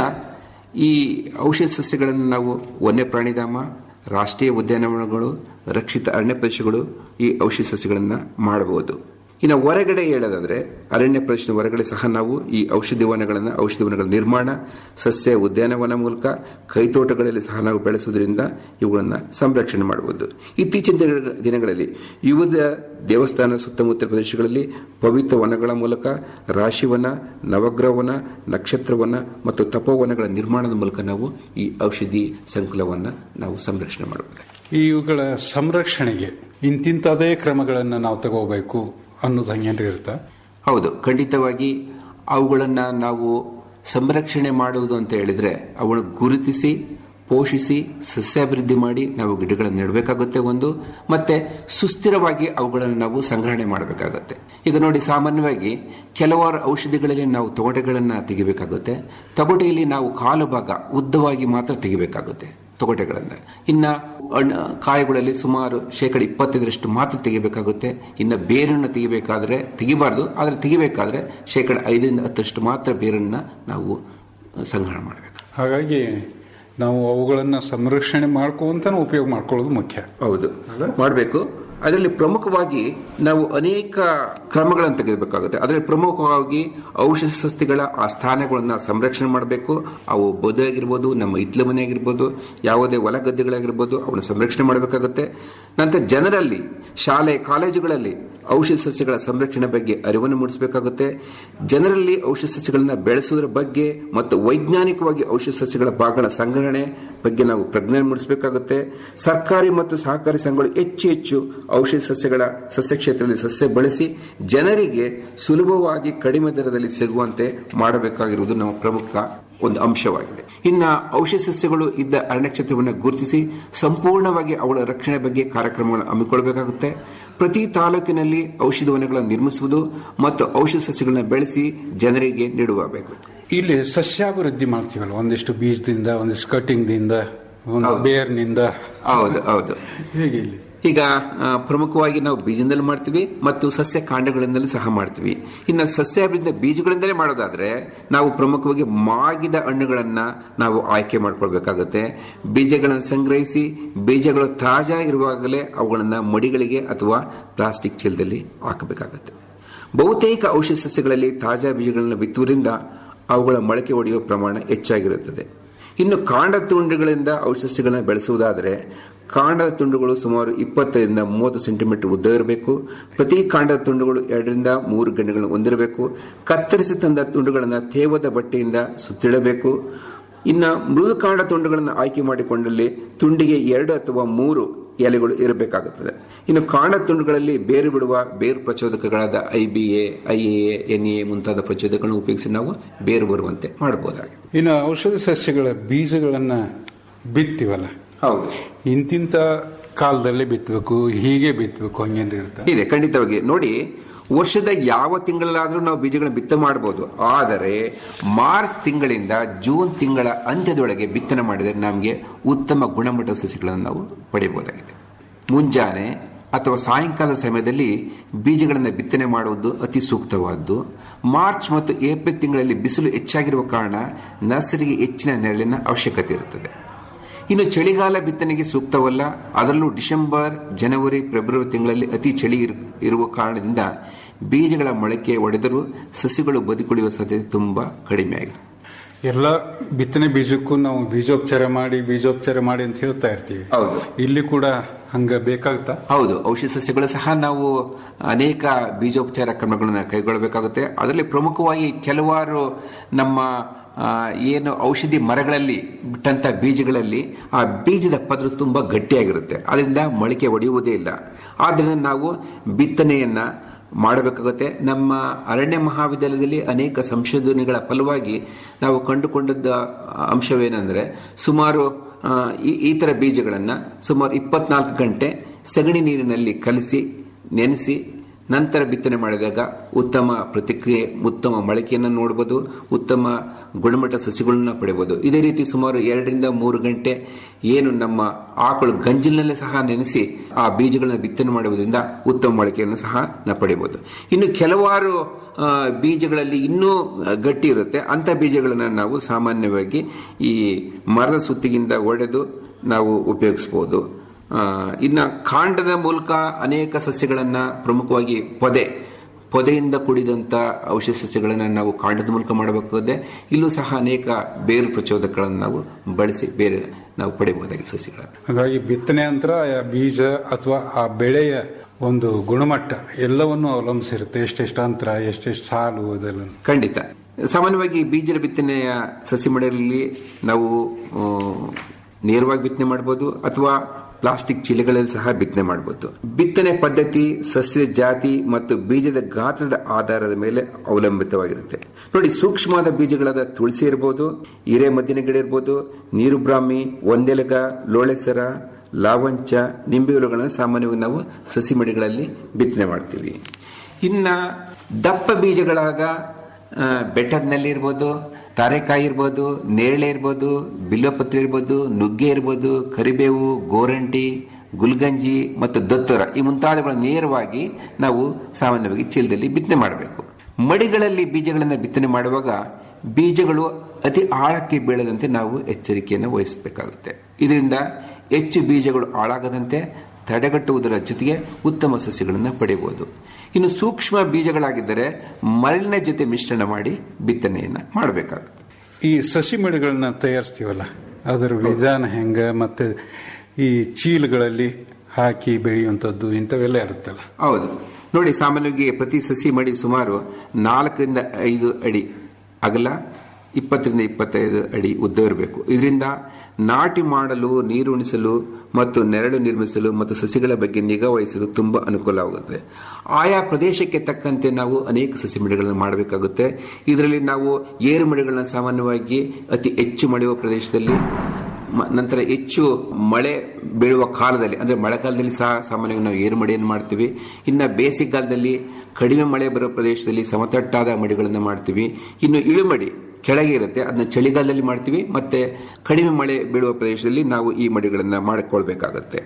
ಈ ಔಷಧ ಸಸ್ಯಗಳನ್ನು ನಾವು ವನ್ಯಪ್ರಾಣಿಧಾಮ ರಾಷ್ಟ್ರೀಯ ಉದ್ಯಾನವನಗಳು ರಕ್ಷಿತ ಅರಣ್ಯ ಪ್ರದೇಶಗಳು ಈ ಔಷಧ ಸಸ್ಯಗಳನ್ನು ಮಾಡಬಹುದು ಇನ್ನು ಹೊರಗಡೆ ಹೇಳೋದಾದ್ರೆ ಅರಣ್ಯ ಪ್ರದೇಶದ ಹೊರಗಡೆ ಸಹ ನಾವು ಈ ಔಷಧಿ ವನಗಳನ್ನು ಔಷಧಿ ವನಗಳ ನಿರ್ಮಾಣ ಸಸ್ಯ ಉದ್ಯಾನವನ ಮೂಲಕ ಕೈತೋಟಗಳಲ್ಲಿ ಸಹ ನಾವು ಬೆಳೆಸುವುದರಿಂದ ಇವುಗಳನ್ನು ಸಂರಕ್ಷಣೆ ಮಾಡಬಹುದು ಇತ್ತೀಚಿನ ದಿನ- ದಿನಗಳಲ್ಲಿ ವಿವಿಧ ದೇವಸ್ಥಾನ ಸುತ್ತಮುತ್ತ ಪ್ರದೇಶಗಳಲ್ಲಿ ಪವಿತ್ರ ವನಗಳ ಮೂಲಕ ರಾಶಿವನ ನವಗ್ರಹವನ ನಕ್ಷತ್ರವನ ಮತ್ತು ತಪೋವನಗಳ ನಿರ್ಮಾಣದ ಮೂಲಕ ನಾವು ಈ ಔಷಧಿ ಸಂಕುಲವನ್ನು ನಾವು ಸಂರಕ್ಷಣೆ ಮಾಡಬಹುದು ಇವುಗಳ ಸಂರಕ್ಷಣೆಗೆ ಇಂತಿಂಥದೇ ಕ್ರಮಗಳನ್ನು ನಾವು ತಗೋಬೇಕು ಅನ್ನೋದು ಹಂಗೇನ್ರಿ ಇರುತ್ತಾ ಹೌದು ಖಂಡಿತವಾಗಿ ಅವುಗಳನ್ನು ನಾವು ಸಂರಕ್ಷಣೆ ಮಾಡುವುದು ಅಂತ ಹೇಳಿದ್ರೆ ಅವುಗಳನ್ನು ಗುರುತಿಸಿ ಪೋಷಿಸಿ ಸಸ್ಯಾಭಿವೃದ್ಧಿ ಮಾಡಿ ನಾವು ಗಿಡಗಳನ್ನು ನೆಡಬೇಕಾಗುತ್ತೆ ಒಂದು ಮತ್ತೆ ಸುಸ್ಥಿರವಾಗಿ ಅವುಗಳನ್ನು ನಾವು ಸಂಗ್ರಹಣೆ ಮಾಡಬೇಕಾಗುತ್ತೆ ಈಗ ನೋಡಿ ಸಾಮಾನ್ಯವಾಗಿ ಕೆಲವಾರು ಔಷಧಿಗಳಲ್ಲಿ ನಾವು ತೊಗಟೆಗಳನ್ನು ತೆಗಿಬೇಕಾಗುತ್ತೆ ತೊಗಟೆಯಲ್ಲಿ ನಾವು ಕಾಲು ಭಾಗ ಉದ್ದವಾಗಿ ಮಾತ್ರ ತೆಗಿಬೇಕಾಗುತ್ತೆ ತೊಗಟೆಗಳನ್ನು ಇನ್ನ ಹಣ್ಣು ಕಾಯಿಗಳಲ್ಲಿ ಸುಮಾರು ಶೇಕಡ ಇಪ್ಪತ್ತೈದರಷ್ಟು ಮಾತ್ರ ತೆಗಿಬೇಕಾಗುತ್ತೆ ಇನ್ನು ಬೇರನ್ನು ತೆಗಿಬೇಕಾದ್ರೆ ತೆಗಿಬಾರ್ದು ಆದರೆ ತೆಗಿಬೇಕಾದ್ರೆ ಶೇಕಡ ಐದರಿಂದ ಹತ್ತರಷ್ಟು ಮಾತ್ರ ಬೇರನ್ನು ನಾವು ಸಂಗ್ರಹಣೆ ಮಾಡಬೇಕು ಹಾಗಾಗಿ ನಾವು ಅವುಗಳನ್ನು ಸಂರಕ್ಷಣೆ ಮಾಡ್ಕೊಂತಾನೆ ಉಪಯೋಗ ಮಾಡ್ಕೊಳ್ಳೋದು ಮುಖ್ಯ ಹೌದು ಮಾಡಬೇಕು ಅದರಲ್ಲಿ ಪ್ರಮುಖವಾಗಿ ನಾವು ಅನೇಕ ಕ್ರಮಗಳನ್ನು ತೆಗೆದುಬೇಕಾಗುತ್ತೆ ಅದರಲ್ಲಿ ಪ್ರಮುಖವಾಗಿ ಔಷಧ ಸಸ್ಯಗಳ ಆ ಸ್ಥಾನಗಳನ್ನು ಸಂರಕ್ಷಣೆ ಮಾಡಬೇಕು ಅವು ಬದು ಆಗಿರ್ಬೋದು ನಮ್ಮ ಇತ್ಲ ಮನೆ ಆಗಿರ್ಬೋದು ಯಾವುದೇ ಹೊಲ ಗದ್ದೆಗಳಾಗಿರ್ಬೋದು ಅವನ್ನು ಸಂರಕ್ಷಣೆ ಮಾಡಬೇಕಾಗುತ್ತೆ ನಂತರ ಜನರಲ್ಲಿ ಶಾಲೆ ಕಾಲೇಜುಗಳಲ್ಲಿ ಔಷಧ ಸಸ್ಯಗಳ ಸಂರಕ್ಷಣೆ ಬಗ್ಗೆ ಅರಿವನ್ನು ಮೂಡಿಸಬೇಕಾಗುತ್ತೆ ಜನರಲ್ಲಿ ಔಷಧ ಸಸ್ಯಗಳನ್ನ ಬೆಳೆಸುವುದರ ಬಗ್ಗೆ ಮತ್ತು ವೈಜ್ಞಾನಿಕವಾಗಿ ಔಷಧ ಸಸ್ಯಗಳ ಭಾಗಗಳ ಸಂಗ್ರಹಣೆ ಬಗ್ಗೆ ನಾವು ಪ್ರಜ್ಞೆ ಮೂಡಿಸಬೇಕಾಗುತ್ತೆ ಸರ್ಕಾರಿ ಮತ್ತು ಸಹಕಾರಿ ಸಂಘಗಳು ಹೆಚ್ಚು ಹೆಚ್ಚು ಔಷಧ ಸಸ್ಯಗಳ ಸಸ್ಯ ಕ್ಷೇತ್ರದಲ್ಲಿ ಸಸ್ಯ ಬಳಸಿ ಜನರಿಗೆ ಸುಲಭವಾಗಿ ಕಡಿಮೆ ದರದಲ್ಲಿ ಸಿಗುವಂತೆ ಮಾಡಬೇಕಾಗಿರುವುದು ನಮ್ಮ ಪ್ರಮುಖ ಒಂದು ಅಂಶವಾಗಿದೆ ಇನ್ನ ಔಷಧ ಸಸ್ಯಗಳು ಇದ್ದ ಅರಣ್ಯ ಕ್ಷೇತ್ರವನ್ನು ಗುರುತಿಸಿ ಸಂಪೂರ್ಣವಾಗಿ ಅವಳ ರಕ್ಷಣೆ ಬಗ್ಗೆ ಕಾರ್ಯಕ್ರಮಗಳನ್ನು ಹಮ್ಮಿಕೊಳ್ಳಬೇಕಾಗುತ್ತೆ ಪ್ರತಿ ತಾಲೂಕಿನಲ್ಲಿ ಔಷಧ ವನಗಳನ್ನು ನಿರ್ಮಿಸುವುದು ಮತ್ತು ಔಷಧ ಸಸ್ಯಗಳನ್ನ ಬೆಳೆಸಿ ಜನರಿಗೆ ನೀಡುವಬೇಕು ಇಲ್ಲಿ ಸಸ್ಯಾಭಿವೃದ್ಧಿ ಮಾಡ್ತೀವಲ್ಲ ಒಂದಿಷ್ಟು ಬೀಜದಿಂದ ಒಂದಿಷ್ಟು ಕಟಿಂಗ್ದಿಂದ ಒಂದು ಹೌದು. ಬೇರ್ನಿಂದ ಹೌದು ಹೌದು ಹೇಗೆ ಇಲ್ಲಿ ಈಗ ಆ, ಪ್ರಮುಖವಾಗಿ ನಾವು ಬೀಜದಿಂದಲೂ ಮಾಡ್ತೀವಿ ಮತ್ತು ಸಸ್ಯ ಕಾಂಡಗಳಿಂದಲೂ ಸಹ ಮಾಡ್ತೀವಿ ಇನ್ನು ಸಸ್ಯ ಅಭಿವೃದ್ಧಿ ಬೀಜಗಳಿಂದಲೇ ಮಾಡೋದಾದ್ರೆ ನಾವು ಪ್ರಮುಖವಾಗಿ ಮಾಗಿದ ಹಣ್ಣುಗಳನ್ನ ನಾವು ಆಯ್ಕೆ ಮಾಡ್ಕೊಳ್ಬೇಕಾಗುತ್ತೆ ಬೀಜಗಳನ್ನು ಸಂಗ್ರಹಿಸಿ ಬೀಜಗಳು ತಾಜಾ ಇರುವಾಗಲೇ ಅವುಗಳನ್ನ ಮಡಿಗಳಿಗೆ ಅಥವಾ ಪ್ಲಾಸ್ಟಿಕ್ ಚೀಲದಲ್ಲಿ ಹಾಕಬೇಕಾಗುತ್ತೆ ಬಹುತೇಕ ಔಷಧ ಸಸ್ಯಗಳಲ್ಲಿ ತಾಜಾ ಬೀಜಗಳನ್ನು ಬಿತ್ತುವುದರಿಂದ ಅವುಗಳ ಮೊಳಕೆ ಒಡೆಯುವ ಪ್ರಮಾಣ ಹೆಚ್ಚಾಗಿರುತ್ತದೆ ಇನ್ನು ಕಾಂಡ ತುಂಡುಗಳಿಂದ ಔಷಧ ಸಸ್ಯಗಳನ್ನು ಬೆಳೆಸುವುದಾದರೆ ಕಾಂಡದ ತುಂಡುಗಳು ಸುಮಾರು ಇಪ್ಪತ್ತರಿಂದ ಮೂವತ್ತು ಸೆಂಟಿಮೀಟರ್ ಉದ್ದ ಇರಬೇಕು ಪ್ರತಿ ಕಾಂಡದ ತುಂಡುಗಳು ಎರಡರಿಂದ ಮೂರು ಗಂಟೆಗಳನ್ನು ಹೊಂದಿರಬೇಕು ಕತ್ತರಿಸಿ ತಂದ ತುಂಡುಗಳನ್ನು ತೇವದ ಬಟ್ಟೆಯಿಂದ ಸುತ್ತಿಡಬೇಕು ಇನ್ನು ಮೃದು ಕಾಂಡ ತುಂಡುಗಳನ್ನು ಆಯ್ಕೆ ಮಾಡಿಕೊಂಡಲ್ಲಿ ತುಂಡಿಗೆ ಎರಡು ಅಥವಾ ಮೂರು ಎಲೆಗಳು ಇರಬೇಕಾಗುತ್ತದೆ ಇನ್ನು ಕಾಂಡ ತುಂಡುಗಳಲ್ಲಿ ಬೇರು ಬಿಡುವ ಬೇರು ಪ್ರಚೋದಕಗಳಾದ I B A I A N A ಮುಂತಾದ ಪ್ರಚೋದಕಗಳನ್ನು ಉಪಯೋಗಿಸಿ ನಾವು ಬೇರು ಬರುವಂತೆ ಮಾಡಬಹುದಾಗಿದೆ ಇನ್ನು ಔಷಧ ಸಸ್ಯಗಳ ಬೀಜಗಳನ್ನ ಬಿತ್ತೀವಲ್ಲ ಹೌದು ಇಂತಿಂತ ಕಾಲದಲ್ಲಿ ಬಿತ್ತಬೇಕು ಹೀಗೆ ಬಿತ್ತಬೇಕು ಹಂಗೇನ್ರಿ ಇರ್ತಾರೆ ಇದೆ ಖಂಡಿತವಾಗಿ ನೋಡಿ ವರ್ಷದ ಯಾವ ತಿಂಗಳಲ್ಲಾದ್ರೂ ನಾವು ಬೀಜಗಳನ್ನ ಬಿತ್ತ ಮಾಡಬಹುದು ಆದರೆ ಮಾರ್ಚ್ ತಿಂಗಳಿಂದ ಜೂನ್ ತಿಂಗಳ ಅಂತ್ಯದೊಳಗೆ ಬಿತ್ತನೆ ಮಾಡಿದರೆ ನಮಗೆ ಉತ್ತಮ ಗುಣಮಟ್ಟದ ಸಸಿಗಳನ್ನು ನಾವು ಪಡೆಯಬಹುದಾಗಿದೆ ಮುಂಜಾನೆ ಅಥವಾ ಸಾಯಂಕಾಲ ಸಮಯದಲ್ಲಿ ಬೀಜಗಳನ್ನು ಬಿತ್ತನೆ ಮಾಡುವುದು ಅತಿ ಸೂಕ್ತವಾದ್ದು ಮಾರ್ಚ್ ಮತ್ತು ಏಪ್ರಿಲ್ ತಿಂಗಳಲ್ಲಿ ಬಿಸಿಲು ಹೆಚ್ಚಾಗಿರುವ ಕಾರಣ ನರ್ಸರಿಗೆ ಹೆಚ್ಚಿನ ನೆರಳಿನ ಅವಶ್ಯಕತೆ ಇರುತ್ತದೆ ಇನ್ನು ಚಳಿಗಾಲ ಬಿತ್ತನೆಗೆ ಸೂಕ್ತವಲ್ಲ ಅದರಲ್ಲೂ ಡಿಸೆಂಬರ್ ಜನವರಿ ಫೆಬ್ರವರಿ ತಿಂಗಳಲ್ಲಿ ಅತಿ ಚಳಿ ಇರು- ಇರುವ ಕಾರಣದಿಂದ ಬೀಜಗಳ ಮೊಳಕೆ ಒಡೆದರೂ ಸಸಿಗಳು ಬದುಕುಳಿಯುವ ಸಾಧ್ಯತೆ ತುಂಬಾ ಕಡಿಮೆ ಆಗಿದೆ ಎಲ್ಲ ಬಿತ್ತನೆ ಬೀಜಕ್ಕೂ ನಾವು ಬೀಜೋಪಚಾರ ಮಾಡಿ ಬೀಜೋಪಚಾರ ಮಾಡಿ ಅಂತ ಹೇಳ್ತಾ ಇರ್ತೀವಿ ಹೌದು. ಇಲ್ಲಿ ಕೂಡ ಹಂಗ ಬೇಕಾಗ್ತಾ ಹೌದು ಔಷಧ ಸಸ್ಯಗಳು ಸಹ ನಾವು ಅನೇಕ ಬೀಜೋಪಚಾರ ಕ್ರಮಗಳನ್ನು ಕೈಗೊಳ್ಳಬೇಕಾಗುತ್ತೆ ಅದರಲ್ಲಿ ಪ್ರಮುಖವಾಗಿ ಕೆಲವಾರು ನಮ್ಮ ಆ, ಏನು ಔಷಧಿ ಮರಗಳಲ್ಲಿ ಬಿಟ್ಟಂತ ಬೀಜಗಳಲ್ಲಿ ಆ ಬೀಜದ ಪದರು ತುಂಬಾ ಗಟ್ಟಿಯಾಗಿರುತ್ತೆ ಅದರಿಂದ ಮೊಳಕೆ ಒಡೆಯುವುದೇ ಇಲ್ಲ ಆದ್ದರಿಂದ ನಾವು ಬಿತ್ತನೆಯನ್ನ ಮಾಡಬೇಕಾಗುತ್ತೆ ನಮ್ಮ ಅರಣ್ಯ ಮಹಾವಿದ್ಯಾಲಯದಲ್ಲಿ ಅನೇಕ ಸಂಶೋಧನೆಗಳ ಫಲವಾಗಿ ನಾವು ಕಂಡುಕೊಂಡದ್ದ ಅಂಶವೇನೆಂದರೆ ಸುಮಾರು ಆ, ಈ ಈ ಥರ ಬೀಜಗಳನ್ನು ಸುಮಾರು ಇಪ್ಪತ್ನಾಲ್ಕು ಗಂಟೆ ಸಗಣಿ ನೀರಿನಲ್ಲಿ ಕಲಿಸಿ ನೆನೆಸಿ ನಂತರ ಬಿತ್ತನೆ ಮಾಡಿದಾಗ ಉತ್ತಮ ಪ್ರತಿಕ್ರಿಯೆ ಉತ್ತಮ ಮೊಳಕೆಯನ್ನು ನೋಡಬಹುದು ಉತ್ತಮ ಗುಣಮಟ್ಟ ಸಸಿಗಳನ್ನ ಪಡೆಯಬಹುದು ಇದೇ ರೀತಿ ಸುಮಾರು ಎರಡರಿಂದ ಮೂರು ಗಂಟೆ ಏನು ನಮ್ಮ ಆಕಳು ಗಂಜಿನಲ್ಲೇ ಸಹ ನೆನೆಸಿ ಆ ಬೀಜಗಳನ್ನ ಬಿತ್ತನೆ ಮಾಡುವುದರಿಂದ ಉತ್ತಮ ಮೊಳಕೆಯನ್ನು ಸಹ ನಾವು ಪಡೆಯಬಹುದು ಇನ್ನು ಕೆಲವಾರು ಆ, ಬೀಜಗಳಲ್ಲಿ ಇನ್ನೂ ಗಟ್ಟಿ ಇರುತ್ತೆ ಅಂತ ಬೀಜಗಳನ್ನು ನಾವು ಸಾಮಾನ್ಯವಾಗಿ ಈ ಮರದ ಸುತ್ತಿಗಿಂದ ಒಡೆದು ನಾವು ಉಪಯೋಗಿಸಬಹುದು ಆ, ಇನ್ನ ಕಾಂಡದ ಮೂಲಕ ಅನೇಕ ಸಸ್ಯಗಳನ್ನ ಪ್ರಮುಖವಾಗಿ ಪೊದೆ ಪೊದೆಯಿಂದ ಕೂಡಿದಂತ ಔಷಧ ಸಸ್ಯಗಳನ್ನ ನಾವು ಕಾಂಡದ ಮೂಲಕ ಮಾಡಬೇಕಾಗುತ್ತೆ ಇಲ್ಲೂ ಸಹ ಅನೇಕ ಬೇರು ಪ್ರಚೋದಕಗಳನ್ನು ನಾವು ಬಳಸಿ ಬೇರೆ ನಾವು ಪಡೆಯಬಹುದಾಗಿದೆ ಸಸ್ಯಗಳನ್ನು ಹಾಗಾಗಿ ಬಿತ್ತನೆ ಅಂತರ ಆ ಬೀಜ ಅಥವಾ ಆ ಬೆಳೆಯ ಒಂದು ಗುಣಮಟ್ಟ ಎಲ್ಲವನ್ನು ಅವಲಂಬಿಸಿರುತ್ತೆ ಎಷ್ಟೆಷ್ಟು ಅಂತರ ಎಷ್ಟೆಷ್ಟು ಸಾಲು ಅದೆಲ್ಲ ಖಂಡಿತ ಸಾಮಾನ್ಯವಾಗಿ ಬೀಜದ ಬಿತ್ತನೆಯ ಸಸಿ ಮಳೆಯಲ್ಲಿ ನಾವು ಆ, ನೇರವಾಗಿ ಬಿತ್ತನೆ ಮಾಡಬಹುದು ಅಥವಾ ಪ್ಲಾಸ್ಟಿಕ್ ಚೀಲಗಳಲ್ಲಿ ಸಹ ಬಿತ್ತನೆ ಮಾಡಬಹುದು ಬಿತ್ತನೆ ಪದ್ಧತಿ ಸಸ್ಯ ಜಾತಿ ಮತ್ತು ಬೀಜದ ಗಾತ್ರದ ಆಧಾರದ ಮೇಲೆ ಅವಲಂಬಿತವಾಗಿರುತ್ತೆ ನೋಡಿ ಸೂಕ್ಷ್ಮವಾದ ಬೀಜಗಳಾದ ತುಳಸಿ ಇರಬಹುದು ಹಿರೇ ಮದ್ದಿನ ಗಿಡ ಇರಬಹುದು ನೀರು ಬ್ರಾಹ್ಮಿ ಒಂದೆಲಗ ಲೋಳೆಸರ ಲಾವಂಚ ನಿಂಬೆ ಹುಳುಗಳನ್ನು ಸಾಮಾನ್ಯವಾಗಿ ನಾವು ಸಸಿ ಮಡಿಗಳಲ್ಲಿ ಬಿತ್ತನೆ ಮಾಡ್ತೀವಿ ಇನ್ನ ದಪ್ಪ ಬೀಜಗಳಾದ ಆ, ಬೆಟ್ಟದ್ನಲ್ಲಿ ಇರ್ಬೋದು ತಾರೆಕಾಯಿ ಇರ್ಬೋದು ನೇರಳೆ ಇರ್ಬೋದು ಬಿಲ್ಲಪತ್ರೆ ಇರ್ಬೋದು ನುಗ್ಗೆ ಇರ್ಬೋದು ಕರಿಬೇವು ಗೋರಂಟಿ ಗುಲ್ಗಂಜಿ ಮತ್ತು ದತ್ತೂರ ಈ ಮುಂತಾದವುಗಳನ್ನು ನೇರವಾಗಿ ನಾವು ಸಾಮಾನ್ಯವಾಗಿ ಚೀಲದಲ್ಲಿ ಬಿತ್ತನೆ ಮಾಡಬೇಕು ಮಡಿಗಳಲ್ಲಿ ಬೀಜಗಳನ್ನು ಬಿತ್ತನೆ ಮಾಡುವಾಗ ಬೀಜಗಳು ಅತಿ ಆಳಕ್ಕೆ ಬೀಳದಂತೆ ನಾವು ಎಚ್ಚರಿಕೆಯನ್ನು ವಹಿಸಬೇಕಾಗುತ್ತೆ ಇದರಿಂದ ಹೆಚ್ಚು ಬೀಜಗಳು ಹಾಳಾಗದಂತೆ ತಡೆಗಟ್ಟುವುದರ ಜೊತೆಗೆ ಉತ್ತಮ ಸಸ್ಯಗಳನ್ನು ಪಡೆಯಬಹುದು ಇನ್ನು ಸೂಕ್ಷ್ಮ ಬೀಜಗಳಾಗಿದ್ದರೆ ಮರಳಿನ ಜೊತೆ ಮಿಶ್ರಣ ಮಾಡಿ ಬಿತ್ತನೆಯನ್ನ ಮಾಡಬೇಕಾಗುತ್ತೆ ಈ ಸಸಿ ಮಡಿಗಳನ್ನ ತಯಾರಿಸ್ತೀವಲ್ಲ ಅದರ ವಿಧಾನ ಹೆಂಗ ಮತ್ತೆ ಈ ಚೀಲಗಳಲ್ಲಿ ಹಾಕಿ ಬೆಳೆಯುವಂಥದ್ದು ಇಂಥವೆಲ್ಲ ಇರುತ್ತಲ್ಲ ಹೌದು ನೋಡಿ ಸಾಮಾನ್ಯವಾಗಿ ಪ್ರತಿ ಸಸಿ ಮಡಿ ಸುಮಾರು ನಾಲ್ಕರಿಂದ ಐದು ಅಡಿ ಅಗಲ ಇಪ್ಪತ್ತರಿಂದ ಇಪ್ಪತ್ತೈದು ಅಡಿ ಉದ್ದ ಇರಬೇಕು ಇದರಿಂದ ನಾಟಿ ಮಾಡಲು ನೀರು ಉಣಿಸಲು ಮತ್ತು ನೆರಳು ನಿರ್ಮಿಸಲು ಮತ್ತು ಸಸಿಗಳ ಬಗ್ಗೆ ನಿಗಾ ವಹಿಸಲು ತುಂಬಾ ಅನುಕೂಲವಾಗುತ್ತದೆ ಆಯಾ ಪ್ರದೇಶಕ್ಕೆ ತಕ್ಕಂತೆ ನಾವು ಅನೇಕ ಸಸಿ ಮಡಿಗಳನ್ನು ಮಾಡಬೇಕಾಗುತ್ತೆ ಇದರಲ್ಲಿ ನಾವು ಏರು ಮಡಿಗಳನ್ನ ಸಾಮಾನ್ಯವಾಗಿ ಅತಿ ಹೆಚ್ಚು ಮಳೆಯುವ ಪ್ರದೇಶದಲ್ಲಿ ಮ- ನಂತರ ಹೆಚ್ಚು ಮಳೆ ಬೀಳುವ ಕಾಲದಲ್ಲಿ ಅಂದ್ರೆ ಮಳೆಗಾಲದಲ್ಲಿ ಸಹ ಸಾಮಾನ್ಯವಾಗಿ ನಾವು ಏರು ಮಡಿಯನ್ನು ಮಾಡ್ತೀವಿ ಇನ್ನು ಬೇಸಿಗೆಗಾಲದಲ್ಲಿ ಕಡಿಮೆ ಮಳೆ ಬರೋ ಪ್ರದೇಶದಲ್ಲಿ ಸಮತಟ್ಟಾದ ಮಡಿಗಳನ್ನು ಮಾಡ್ತೀವಿ ಇನ್ನು ಇಳುಮಡಿ ಕೆಳಗೆ ಇರುತ್ತೆ ಅದನ್ನ ಚಳಿಗಾಲದಲ್ಲಿ ಮಾಡ್ತೀವಿ ಮತ್ತೆ ಕಡಿಮೆ ಮಳೆ ಬೀಳುವ ಪ್ರದೇಶದಲ್ಲಿ ನಾವು ಈ ಮಡಿಗಳನ್ನು ಮಾಡಿಕೊಳ್ಬೇಕಾಗತ್ತೆ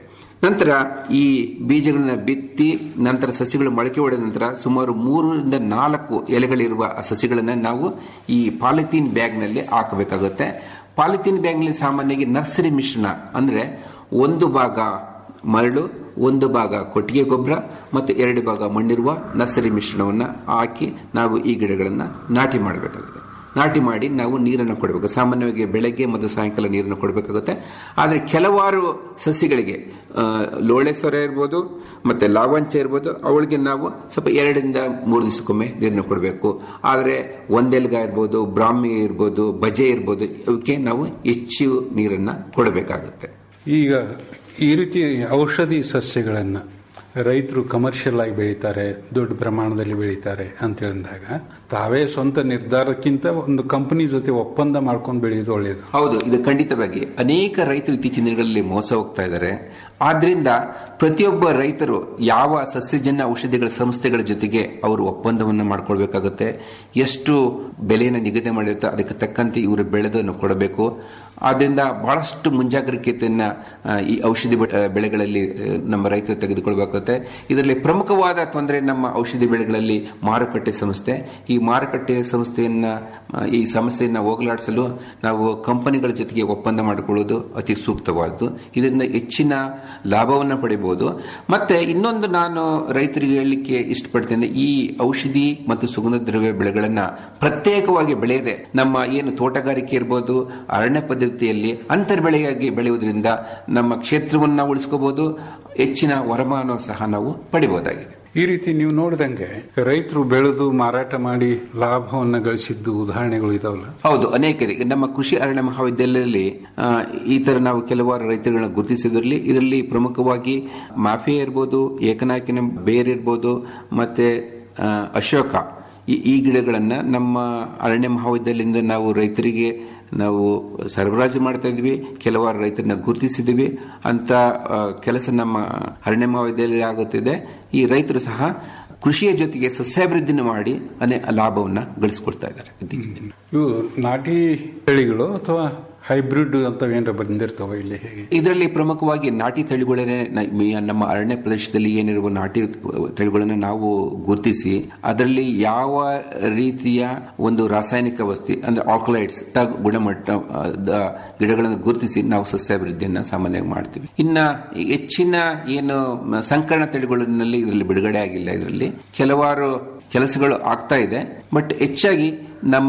ನಂತರ ಈ ಬೀಜಗಳನ್ನ ಬಿತ್ತಿ ನಂತರ ಸಸಿಗಳು ಮೊಳಕೆ ಹೊಡೆದ ನಂತರ ಸುಮಾರು ಮೂರರಿಂದ ನಾಲ್ಕು ಎಲೆಗಳಿರುವ ಆ ಸಸಿಗಳನ್ನ ನಾವು ಈ ಪಾಲಿಥೀನ್ ಬ್ಯಾಗ್ನಲ್ಲಿ ಹಾಕಬೇಕಾಗುತ್ತೆ ಪಾಲಿಥೀನ್ ಬ್ಯಾಗ್ನಲ್ಲಿ ಸಾಮಾನ್ಯವಾಗಿ ನರ್ಸರಿ ಮಿಶ್ರಣ ಅಂದ್ರೆ ಒಂದು ಭಾಗ ಮರಳು ಒಂದು ಭಾಗ ಕೊಟ್ಟಿಗೆ ಗೊಬ್ಬರ ಮತ್ತು ಎರಡು ಭಾಗ ಮಣ್ಣಿರುವ ನರ್ಸರಿ ಮಿಶ್ರಣವನ್ನು ಹಾಕಿ ನಾವು ಈ ಗಿಡಗಳನ್ನು ನಾಟಿ ಮಾಡಬೇಕಾಗುತ್ತೆ ನಾಟಿ ಮಾಡಿ ನಾವು ನೀರನ್ನು ಕೊಡಬೇಕು ಸಾಮಾನ್ಯವಾಗಿ ಬೆಳಗ್ಗೆ ಮತ್ತು ಸಾಯಂಕಾಲ ನೀರನ್ನು ಕೊಡಬೇಕಾಗುತ್ತೆ ಆದರೆ ಕೆಲವಾರು ಸಸಿಗಳಿಗೆ ಆ, ಲೋಳೆ ಸೊರೆ ಇರ್ಬೋದು ಮತ್ತೆ ಲಾವಂಚ ಇರ್ಬೋದು ಅವಳಿಗೆ ನಾವು ಸ್ವಲ್ಪ ಎರಡರಿಂದ ಮೂರು ದಿವಸಕ್ಕೊಮ್ಮೆ ನೀರನ್ನು ಕೊಡಬೇಕು ಆದರೆ ಒಂದೆಲ್ಗ ಇರ್ಬೋದು ಬ್ರಾಹ್ಮಿ ಇರ್ಬೋದು ಬಜೆ ಇರ್ಬೋದು ಇವಕ್ಕೆ ನಾವು ಹೆಚ್ಚು ನೀರನ್ನು ಕೊಡಬೇಕಾಗುತ್ತೆ ಈಗ ಈ ರೀತಿ ಔಷಧಿ ಸಸ್ಯಗಳನ್ನು ರೈತರು ಕಮರ್ಷಿಯಲ್ ಆಗಿ ಬೆಳೀತಾರೆ ದೊಡ್ಡ ಪ್ರಮಾಣದಲ್ಲಿ ಬೆಳೀತಾರೆ ಅಂತ ಹೇಳಿದಾಗ ತಾವೇ ಸ್ವಂತ ನಿರ್ಧಾರಕ್ಕಿಂತ ಒಂದು ಕಂಪನಿ ಜೊತೆ ಒಪ್ಪಂದ ಮಾಡ್ಕೊಂಡು ಬೆಳೆಯೋದು ಒಳ್ಳೆಯದು ಹೌದು ಇದು ಖಂಡಿತವಾಗಿ ಅನೇಕ ರೈತರು ಇತ್ತೀಚಿನ ದಿನಗಳಲ್ಲಿ ಮೋಸ ಹೋಗ್ತಾ ಇದ್ದಾರೆ ಆದ್ರಿಂದ ಪ್ರತಿಯೊಬ್ಬ ರೈತರು ಯಾವ ಸಸ್ಯಜನ್ಯ ಔಷಧಿಗಳ ಸಂಸ್ಥೆಗಳ ಜೊತೆಗೆ ಅವರು ಒಪ್ಪಂದವನ್ನು ಮಾಡ್ಕೊಳ್ಬೇಕಾಗುತ್ತೆ ಎಷ್ಟು ಬೆಲೆಯನ್ನು ನಿಗದಿ ಮಾಡಿರುತ್ತೆ ಅದಕ್ಕೆ ತಕ್ಕಂತೆ ಇವರು ಬೆಳೆದನ್ನು ಕೊಡಬೇಕು ಆದ್ರಿಂದ ಬಹಳಷ್ಟು ಮುಂಜಾಗ್ರತೆಯನ್ನ ಆ, ಈ ಔಷಧಿ ಬೆ- ಆ, ಬೆಳೆಗಳಲ್ಲಿ ಆ, ನಮ್ಮ ರೈತರು ತೆಗೆದುಕೊಳ್ಬೇಕಾಗುತ್ತೆ ಇದರಲ್ಲಿ ಪ್ರಮುಖವಾದ ತೊಂದರೆ ನಮ್ಮ ಔಷಧಿ ಬೆಳೆಗಳಲ್ಲಿ ಮಾರುಕಟ್ಟೆ ಸಂಸ್ಥೆ ಈ ಮಾರುಕಟ್ಟೆ ಸಂಸ್ಥೆಯನ್ನ ಆ, ಈ ಸಮಸ್ಯೆಯನ್ನ ಹೋಗಲಾಡಿಸಲು ನಾವು ಕಂಪನಿಗಳ ಜೊತೆಗೆ ಒಪ್ಪಂದ ಮಾಡಿಕೊಳ್ಳುವುದು ಅತಿ ಸೂಕ್ತವಾದ್ದು ಇದರಿಂದ ಹೆಚ್ಚಿನ ಲಾಭವನ್ನು ಪಡಿಬಹುದು ಮತ್ತೆ ಇನ್ನೊಂದು ನಾನು ರೈತರಿಗೆ ಹೇಳಲಿಕ್ಕೆ ಇಷ್ಟಪಡ್ತೇನೆ ಈ ಔಷಧಿ ಮತ್ತು ಸುಗಂಧ ದ್ರವ್ಯ ಬೆಳೆಗಳನ್ನ ಪ್ರತ್ಯೇಕವಾಗಿ ಬೆಳೆಯದೆ ನಮ್ಮ ಏನು ತೋಟಗಾರಿಕೆ ಇರ್ಬೋದು ಅರಣ್ಯ ಪದ್ಧತಿಯಲ್ಲಿ ಅಂತರ್ ಬೆಳೆಯಾಗಿ ಬೆಳೆಯುವುದರಿಂದ ನಮ್ಮ ಕ್ಷೇತ್ರವನ್ನು ನಾವು ಉಳಿಸ್ಕೋಬಹುದು ಹೆಚ್ಚಿನ ವರಮಾನ ಸಹ ನಾವು ಪಡಿಬಹುದಾಗಿದೆ ಈ ರೀತಿ ನೀವು ನೋಡಿದಂಗೆ ರೈತರು ಬೆಳೆದು ಮಾರಾಟ ಮಾಡಿ ಲಾಭವನ್ನು ಗಳಿಸಿದ್ದು ಉದಾಹರಣೆಗಳು ಇದಾವಲ್ಲ ಹೌದು ಅನೇಕ ಇದೆ. ನಮ್ಮ ಕೃಷಿ ಅರಣ್ಯ ಮಹಾವಿದ್ಯಾಲಯದಲ್ಲಿ ಆ, ಈ ತರ ನಾವು ಕೆಲವಾರು ರೈತರುಗಳನ್ನ ಗುರುತಿಸಿದ್ರಲ್ಲಿ ಇದರಲ್ಲಿ ಪ್ರಮುಖವಾಗಿ ಮಾಫಿಯಾ ಇರ್ಬೋದು ಏಕನಾಯಕಿನ ಬೇರ್ ಇರ್ಬೋದು ಮತ್ತೆ ಆ, ಅಶೋಕ ಈ ಈ ಗಿಡಗಳನ್ನ ನಮ್ಮ ಅರಣ್ಯ ಮಹಾವಿದ್ಯಾಲಯದಿಂದ ನಾವು ರೈತರಿಗೆ ನಾವು ಸರಬರಾಜು ಮಾಡ್ತಾ ಇದ್ವಿ ಕೆಲವಾರು ರೈತರನ್ನ ಗುರುತಿಸಿದ್ವಿ ಅಂತ ಆ, ಕೆಲಸ ನಮ್ಮ ಅರಣ್ಯ ಮಹಾವಿದ್ಯಾಲಯ ಆಗುತ್ತಿದೆ ಈ ರೈತರು ಸಹ ಕೃಷಿಯ ಜೊತೆಗೆ ಸಸ್ಯಾಭಿವೃದ್ಧಿನ ಮಾಡಿ ಅನೇ ಲಾಭವನ್ನ ಗಳಿಸ್ಕೊಡ್ತಾ ಇದ್ದಾರೆ ಇತ್ತೀಚಿನ ದಿನ. ಇವು ನಾಟಿ ತಳಿಗಳು ಅಥವಾ ಹೈಬ್ರಿಡ್ ಅಂತ ಏನಾರ ಬಂದಿರ್ತಾವ ಇಲ್ಲಿ ಹೇಗೆ ಇದರಲ್ಲಿ ಪ್ರಮುಖವಾಗಿ ನಾಟಿ ತಳಿಗಳನ್ನೇ ನ- ಮಿ- ನಮ್ಮ ಅರಣ್ಯ ಪ್ರದೇಶದಲ್ಲಿ ಏನಿರುವ ನಾಟಿ ತಳಿಗಳನ್ನು ನಾವು ಗುರುತಿಸಿ ಅದರಲ್ಲಿ ಯಾವ ರೀತಿಯ ಒಂದು ರಾಸಾಯನಿಕ ವಸ್ತು ಅಂದ್ರೆ ಆಲ್ಕಲೈಡ್ಸ್ ಗುಣಮಟ್ಟ ಆ, ದ- ಗಿಡಗಳನ್ನು ಗುರುತಿಸಿ ನಾವು ಸಸ್ಯಾಭಿವೃದ್ಧಿಯನ್ನ ಸಾಮಾನ್ಯವಾಗಿ ಮಾಡ್ತೀವಿ ಇನ್ನ ಹೆಚ್ಚಿನ ಏನು ಮ- ಸಂಕರಣ ತಳಿಗಳಲ್ಲಿ ಇದರಲ್ಲಿ ಬಿಡುಗಡೆ ಆಗಿಲ್ಲ ಇದರಲ್ಲಿ ಕೆಲವಾರು ಕೆಲಸಗಳು ಆಗ್ತಾ ಇದೆ ಬಟ್ ಹೆಚ್ಚಾಗಿ ನಮ್ಮ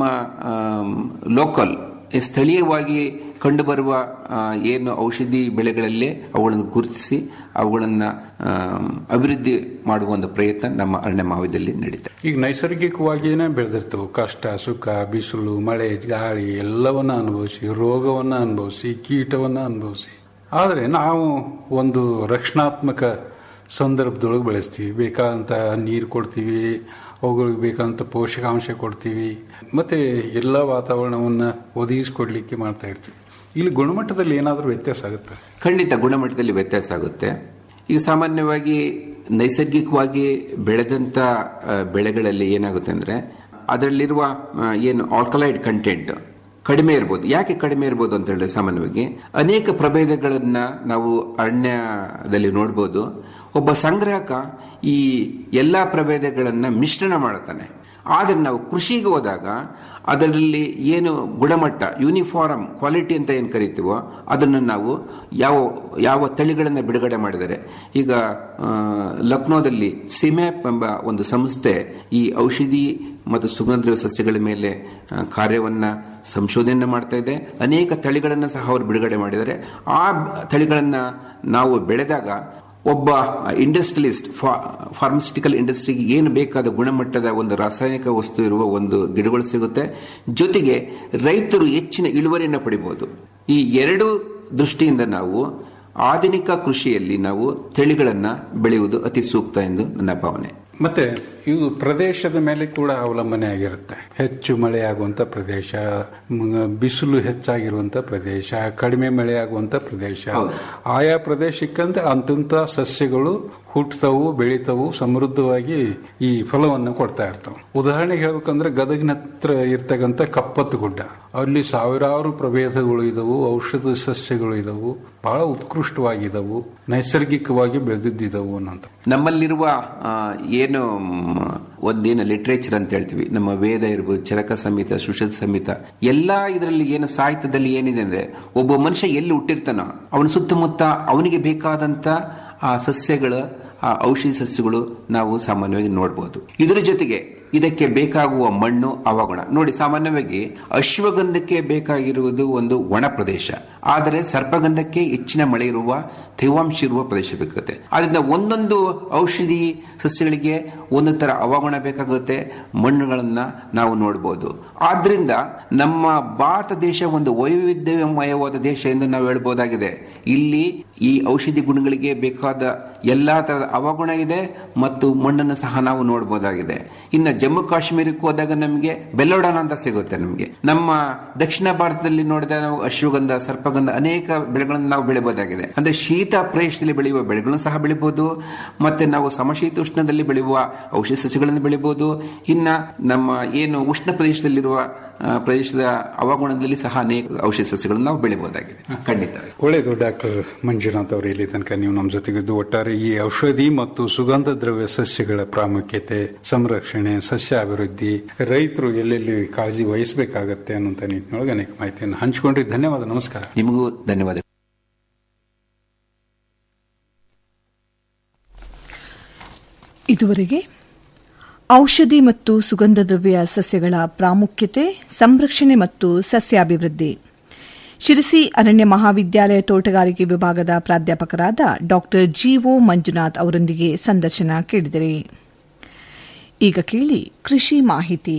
ಲೋಕಲ್ ಸ್ಥಳೀಯವಾಗಿ ಕಂಡುಬರುವ ಆ, ಏನು ಔಷಧಿ ಬೆಳೆಗಳಲ್ಲೇ ಅವುಗಳನ್ನು ಗುರುತಿಸಿ ಅವುಗಳನ್ನು ಅಭಿವೃದ್ಧಿ ಮಾಡುವ ಒಂದು ಪ್ರಯತ್ನ ನಮ್ಮ ಅರಣ್ಯ ಮಹಾವಿದ್ಯಾಲಯದಲ್ಲಿ ನಡೀತಾ ಇದೆ. ಈಗ ನೈಸರ್ಗಿಕವಾಗಿಯೇ ಬೆಳೆದಿರ್ತವೆ ಕಷ್ಟ ಸುಖ ಬಿಸಿಲು ಮಳೆ ಗಾಳಿ ಎಲ್ಲವನ್ನ ಅನುಭವಿಸಿ ರೋಗವನ್ನ ಅನುಭವಿಸಿ ಕೀಟವನ್ನ ಅನುಭವಿಸಿ ಆದರೆ ನಾವು ಒಂದು ರಕ್ಷಣಾತ್ಮಕ ಸಂದರ್ಭದೊಳಗೆ ಬೆಳೆಸ್ತೀವಿ ಬೇಕಾದಂತ ನೀರು ಕೊಡ್ತೀವಿ ಅವುಗಳಿಗೆ ಬೇಕಾದಂತ ಪೋಷಕಾಂಶ ಕೊಡ್ತೀವಿ ಮತ್ತೆ ಎಲ್ಲ ವಾತಾವರಣವನ್ನ ಒದಗಿಸಿಕೊಡ್ಲಿಕ್ಕೆ ಮಾಡ್ತಾ ಇರ್ತೀವಿ ಇಲ್ಲಿ ಗುಣಮಟ್ಟದಲ್ಲಿ ಏನಾದರೂ ವ್ಯತ್ಯಾಸ ಆಗುತ್ತೆ ಖಂಡಿತ ಗುಣಮಟ್ಟದಲ್ಲಿ ವ್ಯತ್ಯಾಸ ಆಗುತ್ತೆ ಈಗ ಸಾಮಾನ್ಯವಾಗಿ ನೈಸರ್ಗಿಕವಾಗಿ ಬೆಳೆದಂತ ಆ, ಬೆಳೆಗಳಲ್ಲಿ ಏನಾಗುತ್ತೆ ಅಂದ್ರೆ ಅದರಲ್ಲಿರುವ ಆ, ಏನು ಆಲ್ಕಲೈಡ್ ಕಂಟೆಂಟ್ ಕಡಿಮೆ ಇರ್ಬೋದು ಯಾಕೆ ಕಡಿಮೆ ಇರ್ಬೋದು ಅಂತ ಹೇಳಿದ್ರೆ ಸಾಮಾನ್ಯವಾಗಿ ಅನೇಕ ಪ್ರಭೇದಗಳನ್ನ ನಾವು ಅರಣ್ಯದಲ್ಲಿ ನೋಡ್ಬೋದು ಒಬ್ಬ ಸಂಗ್ರಾಹಕ ಈ ಎಲ್ಲಾ ಪ್ರಭೇದಗಳನ್ನ ಮಿಶ್ರಣ ಮಾಡುತ್ತಾನೆ ಆದರೆ ನಾವು ಕೃಷಿಗೆ ಹೋದಾಗ ಅದರಲ್ಲಿ ಏನು ಗುಣಮಟ್ಟ ಯೂನಿಫಾರ್ಮ್ ಕ್ವಾಲಿಟಿ ಅಂತ ಏನು ಕರಿತೀವೋ ಅದನ್ನು ನಾವು ಯಾವ ಯಾವ ತಳಿಗಳನ್ನು ಬಿಡುಗಡೆ ಮಾಡಿದರೆ ಈಗ ಆ, ಲಕ್ನೋದಲ್ಲಿ ಸಿಮ್ಯಾಪ್ ಎಂಬ ಒಂದು ಸಂಸ್ಥೆ ಈ ಔಷಧಿ ಮತ್ತು ಸುಗಂಧ ಸಸ್ಯಗಳ ಮೇಲೆ ಆ, ಕಾರ್ಯವನ್ನ ಸಂಶೋಧನೆ ಮಾಡ್ತಾ ಇದೆ ಅನೇಕ ತಳಿಗಳನ್ನು ಸಹ ಅವರು ಬಿಡುಗಡೆ ಮಾಡಿದ್ದಾರೆ ಆ ತಳಿಗಳನ್ನು ನಾವು ಬೆಳೆದಾಗ ಒಬ್ಬ ಇಂಡಸ್ಟ್ರಿಯಲಿಸ್ಟ್ ಫಾರ್ಮಸ್ಯೂಟಿಕಲ್ ಇಂಡಸ್ಟ್ರಿಗೆ ಏನು ಬೇಕಾದ ಗುಣಮಟ್ಟದ ಒಂದು ರಾಸಾಯನಿಕ ವಸ್ತು ಇರುವ ಒಂದು ಗಿಡಗಳು ಸಿಗುತ್ತೆ ಜೊತೆಗೆ ರೈತರು ಹೆಚ್ಚಿನ ಇಳುವರಿಯನ್ನು ಪಡಿಬಹುದು ಈ ಎರಡು ದೃಷ್ಟಿಯಿಂದ ನಾವು ಆಧುನಿಕ ಕೃಷಿಯಲ್ಲಿ ನಾವು ತಳಿಗಳನ್ನ ಬೆಳೆಯುವುದು ಅತಿ ಸೂಕ್ತ ಎಂದು ನನ್ನ ಭಾವನೆ ಮತ್ತೆ ಇದು ಪ್ರದೇಶದ ಮೇಲೆ ಕೂಡ ಅವಲಂಬನೆ ಆಗಿರುತ್ತೆ ಹೆಚ್ಚು ಮಳೆಯಾಗುವಂತ ಪ್ರದೇಶ ಮ್, ಬಿಸಿಲು ಹೆಚ್ಚಾಗಿರುವಂತ ಪ್ರದೇಶ ಕಡಿಮೆ ಮಳೆಯಾಗುವಂತ ಪ್ರದೇಶ ಆಯಾ ಪ್ರದೇಶಕ್ಕಂತ ಅಂತಂತ ಸಸ್ಯಗಳು ಹುಟ್ಟುತ್ತವು ಬೆಳಿತಾವು ಸಮೃದ್ಧವಾಗಿ ಈ ಫಲವನ್ನು ಕೊಡ್ತಾ ಇರ್ತಾವೆ ಉದಾಹರಣೆಗೆ ಹೇಳ್ಬೇಕಂದ್ರೆ ಗದಗಿನ ಹತ್ರ ಇರ್ತಕ್ಕಂಥ ಕಪ್ಪತ್ತು ಗುಡ್ಡ ಅಲ್ಲಿ ಸಾವಿರಾರು ಪ್ರಭೇದಗಳು ಇದಾವು ಔಷಧ ಸಸ್ಯಗಳು ಇದಾವು ಬಹಳ ಉತ್ಕೃಷ್ಟವಾಗಿದವು ನೈಸರ್ಗಿಕವಾಗಿ ಬೆಳೆದಿದ್ದವು ಅನ್ನೋಂಥ ನಮ್ಮಲ್ಲಿರುವ ಆ, ಏನು ಮ್, ಒಂದೇನು ಲಿಟ್ರೇಚರ್ ಅಂತ ಹೇಳ್ತೀವಿ ನಮ್ಮ ವೇದ ಇರ್ಬೋದು ಚರಕ ಸಂಹಿತ ಸುಷದ ಸಂಹಿತ ಎಲ್ಲಾ ಇದರಲ್ಲಿ ಏನು ಸಾಹಿತ್ಯದಲ್ಲಿ ಏನಿದೆ ಅಂದ್ರೆ ಒಬ್ಬ ಮನುಷ್ಯ ಎಲ್ಲಿ ಹುಟ್ಟಿರ್ತಾನೋ ಅವನ ಸುತ್ತಮುತ್ತ ಅವನಿಗೆ ಬೇಕಾದಂತ ಆ ಸಸ್ಯಗಳ ಆ ಔಷಧಿ ಸಸ್ಯಗಳು ನಾವು ಸಾಮಾನ್ಯವಾಗಿ ನೋಡಬಹುದು ಇದರ ಜೊತೆಗೆ ಇದಕ್ಕೆ ಬೇಕಾಗುವ ಮಣ್ಣು ಅವಗುಣ ನೋಡಿ ಸಾಮಾನ್ಯವಾಗಿ ಅಶ್ವಗಂಧಕ್ಕೆ ಬೇಕಾಗಿರುವುದು ಒಂದು ಒಣ ಪ್ರದೇಶ ಆದರೆ ಸರ್ಪಗಂಧಕ್ಕೆ ಹೆಚ್ಚಿನ ಮಳೆ ಇರುವ ತೇವಾಂಶ ಇರುವ ಪ್ರದೇಶ ಬೇಕಾಗುತ್ತೆ ಆದ್ರಿಂದ ಒಂದೊಂದು ಔಷಧಿ ಸಸ್ಯಗಳಿಗೆ ಒಂದು ತರ ಅವಗುಣ ಬೇಕಾಗುತ್ತೆ ಮಣ್ಣುಗಳನ್ನ ನಾವು ನೋಡಬಹುದು ಆದ್ರಿಂದ ನಮ್ಮ ಭಾರತ ದೇಶ ಒಂದು ವೈವಿಧ್ಯಮಯವಾದ ದೇಶ ಎಂದು ನಾವು ಹೇಳ್ಬೋದಾಗಿದೆ ಇಲ್ಲಿ ಈ ಔಷಧಿ ಗುಣಗಳಿಗೆ ಬೇಕಾದ ಎಲ್ಲಾ ತರದ ಅವಗುಣ ಇದೆ ಮತ್ತು ಮಣ್ಣನ್ನು ಸಹ ನಾವು ನೋಡಬಹುದಾಗಿದೆ ಇನ್ನು ಜಮ್ಮು ಕಾಶ್ಮೀರಕ್ಕೆ ಹೋದಾಗ ನಮಗೆ ಬೆಲ್ಲೋಡಾನ ಅಂತ ಸಿಗುತ್ತೆ ನಮಗೆ ನಮ್ಮ ದಕ್ಷಿಣ ಭಾರತದಲ್ಲಿ ನೋಡಿದಾಗ ನಾವು ಅಶ್ವಗಂಧ ಸರ್ಪಗಂಧ ಅನೇಕ ಬೆಳೆಗಳನ್ನು ನಾವು ಬೆಳೆಯಬಹುದಾಗಿದೆ ಅಂದ್ರೆ ಶೀತ ಪ್ರದೇಶದಲ್ಲಿ ಬೆಳೆಯುವ ಬೆಳೆಗಳನ್ನು ಸಹ ಬೆಳಿಬಹುದು ಮತ್ತೆ ನಾವು ಸಮಶೀತೋಷ್ಣದಲ್ಲಿ ಬೆಳೆಯುವ ಔಷಧ ಸಸ್ಯಗಳನ್ನು ಬೆಳಿಬಹುದು ಇನ್ನ ನಮ್ಮ ಏನು ಉಷ್ಣ ಪ್ರದೇಶದಲ್ಲಿರುವ ಆ, ಪ್ರದೇಶದ ಅವಗುಣದಲ್ಲಿ ಸಹ ಅನೇಕ ಔಷಧ ಸಸ್ಯಗಳನ್ನು ನಾವು ಬೆಳಿಬಹುದಾಗಿದೆ ಖಂಡಿತ ಒಳ್ಳೆಯದು ಡಾಕ್ಟರ್ ಮಂಜುನಾಥ್ ಅವರು ಇಲ್ಲಿ ತನಕ ನೀವು ನಮ್ಮ ಜೊತೆಗಿದ್ದು ಒಟ್ಟಾರೆ ಈ ಔಷಧಿ ಮತ್ತು ಸುಗಂಧ ದ್ರವ್ಯ ಸಸ್ಯಗಳ ಪ್ರಾಮುಖ್ಯತೆ ಸಂರಕ್ಷಣೆ ಸಸ್ಯ ಅಭಿವೃದ್ಧಿ ರೈತರು ಎಲ್ಲೆಲ್ಲಿ ಕಾಳಜಿ ವಹಿಸಬೇಕಾಗತ್ತೆ ಅನ್ನುವಂಥ ನಿಟ್ಟಿನೊಳಗೆ ಅನೇಕ ಮಾಹಿತಿಯನ್ನು ಹಂಚಿಕೊಂಡ್ರಿ ಧನ್ಯವಾದ ನಮಸ್ಕಾರ ನಿಮಗೂ ಧನ್ಯವಾದ ಇದುವರೆಗೆ ಔಷಧಿ ಮತ್ತು ಸುಗಂಧ ದ್ರವ್ಯ ಸಸ್ಯಗಳ ಪ್ರಾಮುಖ್ಯತೆ ಸಂರಕ್ಷಣೆ ಮತ್ತು ಸಸ್ಯಾಭಿವೃದ್ಧಿ ಶಿರಸಿ ಅರಣ್ಯ ಮಹಾವಿದ್ಯಾಲಯ ತೋಟಗಾರಿಕೆ ವಿಭಾಗದ ಪ್ರಾಧ್ಯಾಪಕರಾದ ಡಾ ಜಿಒ ಮಂಜುನಾಥ್ ಅವರೊಂದಿಗೆ ಸಂದರ್ಶನ ಕೇಳಿದರೆ ಈಗ ಕೇಳಿ ಕೃಷಿ ಮಾಹಿತಿ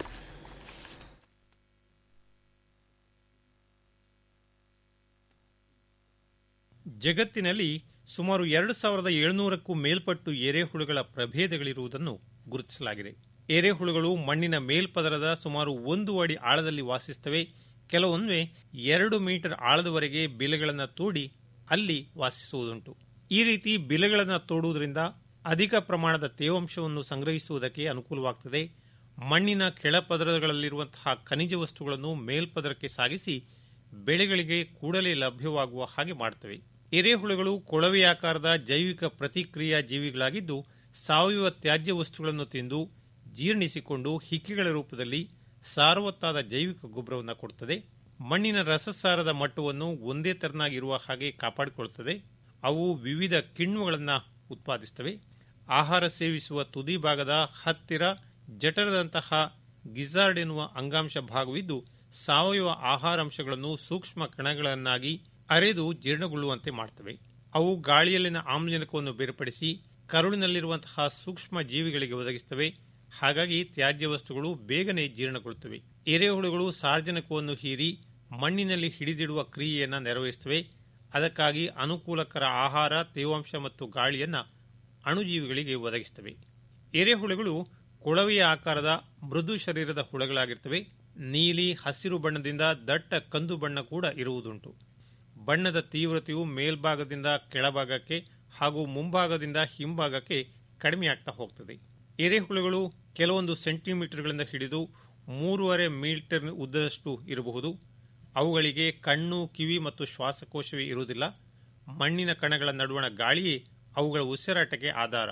ಜಗತ್ತಿನಲ್ಲಿ ಸುಮಾರು ಎರಡು ಸಾವಿರದ ಏಳುನೂರಕ್ಕೂ ಮೇಲ್ಪಟ್ಟು ಎರೆಹುಳುಗಳ ಪ್ರಭೇದಗಳಿರುವುದನ್ನು ಗುರುತಿಸಲಾಗಿದೆ ಎರೆಹುಳುಗಳು ಮಣ್ಣಿನ ಮೇಲ್ಪದರದ ಸುಮಾರು ಒಂದು ಅಡಿ ಆಳದಲ್ಲಿ ವಾಸಿಸುತ್ತವೆ ಕೆಲವೊಮ್ಮೆ ಎರಡು ಮೀಟರ್ ಆಳದವರೆಗೆ ಬಿಲೆಗಳನ್ನು ತೋಡಿ ಅಲ್ಲಿ ವಾಸಿಸುವುದುಂಟು ಈ ರೀತಿ ಬಿಲೆಗಳನ್ನು ತೋಡುವುದರಿಂದ ಅಧಿಕ ಪ್ರಮಾಣದ ತೇವಾಂಶವನ್ನು ಸಂಗ್ರಹಿಸುವುದಕ್ಕೆ ಅನುಕೂಲವಾಗುತ್ತದೆ ಮಣ್ಣಿನ ಕೆಳಪದರಗಳಲ್ಲಿರುವಂತಹ ಖನಿಜ ವಸ್ತುಗಳನ್ನು ಮೇಲ್ಪದರಕ್ಕೆ ಸಾಗಿಸಿ ಬೆಳೆಗಳಿಗೆ ಕೂಡಲೇ ಲಭ್ಯವಾಗುವ ಹಾಗೆ ಮಾಡುತ್ತವೆ ಎರೆಹುಳುಗಳು ಕೊಳವೆಯಾಕಾರದ ಜೈವಿಕ ಪ್ರತಿಕ್ರಿಯಾ ಜೀವಿಗಳಾಗಿದ್ದು ಸಾವಯವ ತ್ಯಾಜ್ಯ ವಸ್ತುಗಳನ್ನು ತಿಂದು ಜೀರ್ಣಿಸಿಕೊಂಡು ಹಿಕ್ಕಿಗಳ ರೂಪದಲ್ಲಿ ಸಾರವತ್ತಾದ ಜೈವಿಕ ಗೊಬ್ಬರವನ್ನು ಕೊಡುತ್ತದೆ ಮಣ್ಣಿನ ರಸಸಾರದ ಮಟ್ಟವನ್ನು ಒಂದೇ ತೆರನಾಗಿರುವ ಹಾಗೆ ಕಾಪಾಡಿಕೊಳ್ಳುತ್ತದೆ ಅವು ವಿವಿಧ ಕಿಣ್ವಗಳನ್ನು ಉತ್ಪಾದಿಸುತ್ತವೆ ಆಹಾರ ಸೇವಿಸುವ ತುದಿ ಭಾಗದ ಹತ್ತಿರ ಜಠರದಂತಹ ಗಿಜಾರ್ಡ್ ಎನ್ನುವ ಅಂಗಾಂಶ ಭಾಗವಿದ್ದು ಸಾವಯವ ಆಹಾರಾಂಶಗಳನ್ನು ಸೂಕ್ಷ್ಮ ಕಣಗಳನ್ನಾಗಿ ಅರೆದು ಜೀರ್ಣಗೊಳ್ಳುವಂತೆ ಮಾಡುತ್ತವೆ ಅವು ಗಾಳಿಯಲ್ಲಿನ ಆಮ್ಲಜನಕವನ್ನು ಬೇರ್ಪಡಿಸಿ ಕರುಳಿನಲ್ಲಿರುವಂತಹ ಸೂಕ್ಷ್ಮ ಜೀವಿಗಳಿಗೆ ಒದಗಿಸುತ್ತವೆ ಹಾಗಾಗಿ ತ್ಯಾಜ್ಯ ವಸ್ತುಗಳು ಬೇಗನೆ ಜೀರ್ಣಗೊಳ್ಳುತ್ತವೆ ಎರೆಹುಳುಗಳು ಸಾರ್ವಜನಿಕವನ್ನು ಹೀರಿ ಮಣ್ಣಿನಲ್ಲಿ ಹಿಡಿದಿಡುವ ಕ್ರಿಯೆಯನ್ನು ನೆರವೇರಿಸುತ್ತವೆ ಅದಕ್ಕಾಗಿ ಅನುಕೂಲಕರ ಆಹಾರ ತೇವಾಂಶ ಮತ್ತು ಗಾಳಿಯನ್ನು ಅಣುಜೀವಿಗಳಿಗೆ ಒದಗಿಸುತ್ತವೆ ಎರೆಹುಳುಗಳು ಕೊಳವೆಯ ಆಕಾರದ ಮೃದು ಶರೀರದ ಹುಳಗಳಾಗಿರ್ತವೆ ನೀಲಿ ಹಸಿರು ಬಣ್ಣದಿಂದ ದಟ್ಟ ಕಂದು ಬಣ್ಣ ಕೂಡ ಇರುವುದುಂಟು ಬಣ್ಣದ ತೀವ್ರತೆಯು ಮೇಲ್ಭಾಗದಿಂದ ಕೆಳಭಾಗಕ್ಕೆ ಹಾಗೂ ಮುಂಭಾಗದಿಂದ ಹಿಂಭಾಗಕ್ಕೆ ಕಡಿಮೆಯಾಗ್ತಾ ಹೋಗ್ತದೆ ಎರೆಹುಳುಗಳು ಕೆಲವೊಂದು ಸೆಂಟಿಮೀಟರ್ಗಳಿಂದ ಹಿಡಿದು ಮೂರುವರೆ ಮೀಟರ್ ಉದ್ದದಷ್ಟು ಇರಬಹುದು ಅವುಗಳಿಗೆ ಕಣ್ಣು ಕಿವಿ ಮತ್ತು ಶ್ವಾಸಕೋಶವೇ ಇರುವುದಿಲ್ಲ ಮಣ್ಣಿನ ಕಣಗಳ ನಡುವಣ ಗಾಳಿಯೇ ಅವುಗಳ ಉಸಿರಾಟಕ್ಕೆ ಆಧಾರ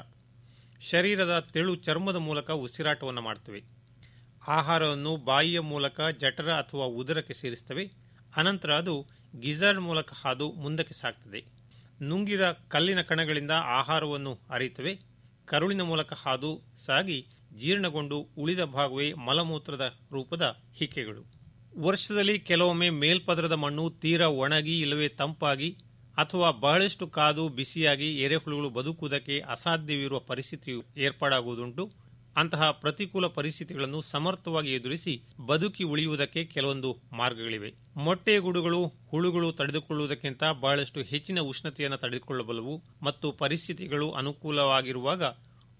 ಶರೀರದ ತೆಳು ಚರ್ಮದ ಮೂಲಕ ಉಸಿರಾಟವನ್ನು ಮಾಡುತ್ತವೆ ಆಹಾರವನ್ನು ಬಾಯಿಯ ಮೂಲಕ ಜಠರ ಅಥವಾ ಉದರಕ್ಕೆ ಸೇರಿಸುತ್ತವೆ ಅನಂತರ ಅದು ಗಿಜರ್ಡ್ ಮೂಲಕ ಹಾದು ಮುಂದಕ್ಕೆ ಸಾಗ್ತದೆ ನುಂಗಿದ ಕಲ್ಲಿನ ಕಣಗಳಿಂದ ಆಹಾರವನ್ನು ಅರಿಯುತ್ತವೆ ಕರುಳಿನ ಮೂಲಕ ಹಾದು ಸಾಗಿ ಜೀರ್ಣಗೊಂಡು ಉಳಿದ ಭಾಗವೇ ಮಲಮೂತ್ರದ ರೂಪದ ಹಿಕ್ಕೆಗಳು ವರ್ಷದಲ್ಲಿ ಕೆಲವೊಮ್ಮೆ ಮೇಲ್ಪದರದ ಮಣ್ಣು ತೀರಾ ಒಣಗಿ ಇಲ್ಲವೇ ತಂಪಾಗಿ ಅಥವಾ ಬಹಳಷ್ಟು ಕಾದು ಬಿಸಿಯಾಗಿ ಎರೆಹುಳುಗಳು ಬದುಕುವುದಕ್ಕೆ ಅಸಾಧ್ಯವಿರುವ ಪರಿಸ್ಥಿತಿಯು ಏರ್ಪಾಡಾಗುವುದುಂಟು ಅಂತಹ ಪ್ರತಿಕೂಲ ಪರಿಸ್ಥಿತಿಗಳನ್ನು ಸಮರ್ಥವಾಗಿ ಎದುರಿಸಿ ಬದುಕಿ ಉಳಿಯುವುದಕ್ಕೆ ಕೆಲವೊಂದು ಮಾರ್ಗಗಳಿವೆ ಮೊಟ್ಟೆಗೂಡುಗಳು ಹುಳುಗಳು ತಡೆದುಕೊಳ್ಳುವುದಕ್ಕಿಂತ ಬಹಳಷ್ಟು ಹೆಚ್ಚಿನ ಉಷ್ಣತೆಯನ್ನು ತಡೆದುಕೊಳ್ಳಬಲ್ಲವು ಮತ್ತು ಪರಿಸ್ಥಿತಿಗಳು ಅನುಕೂಲವಾಗಿರುವಾಗ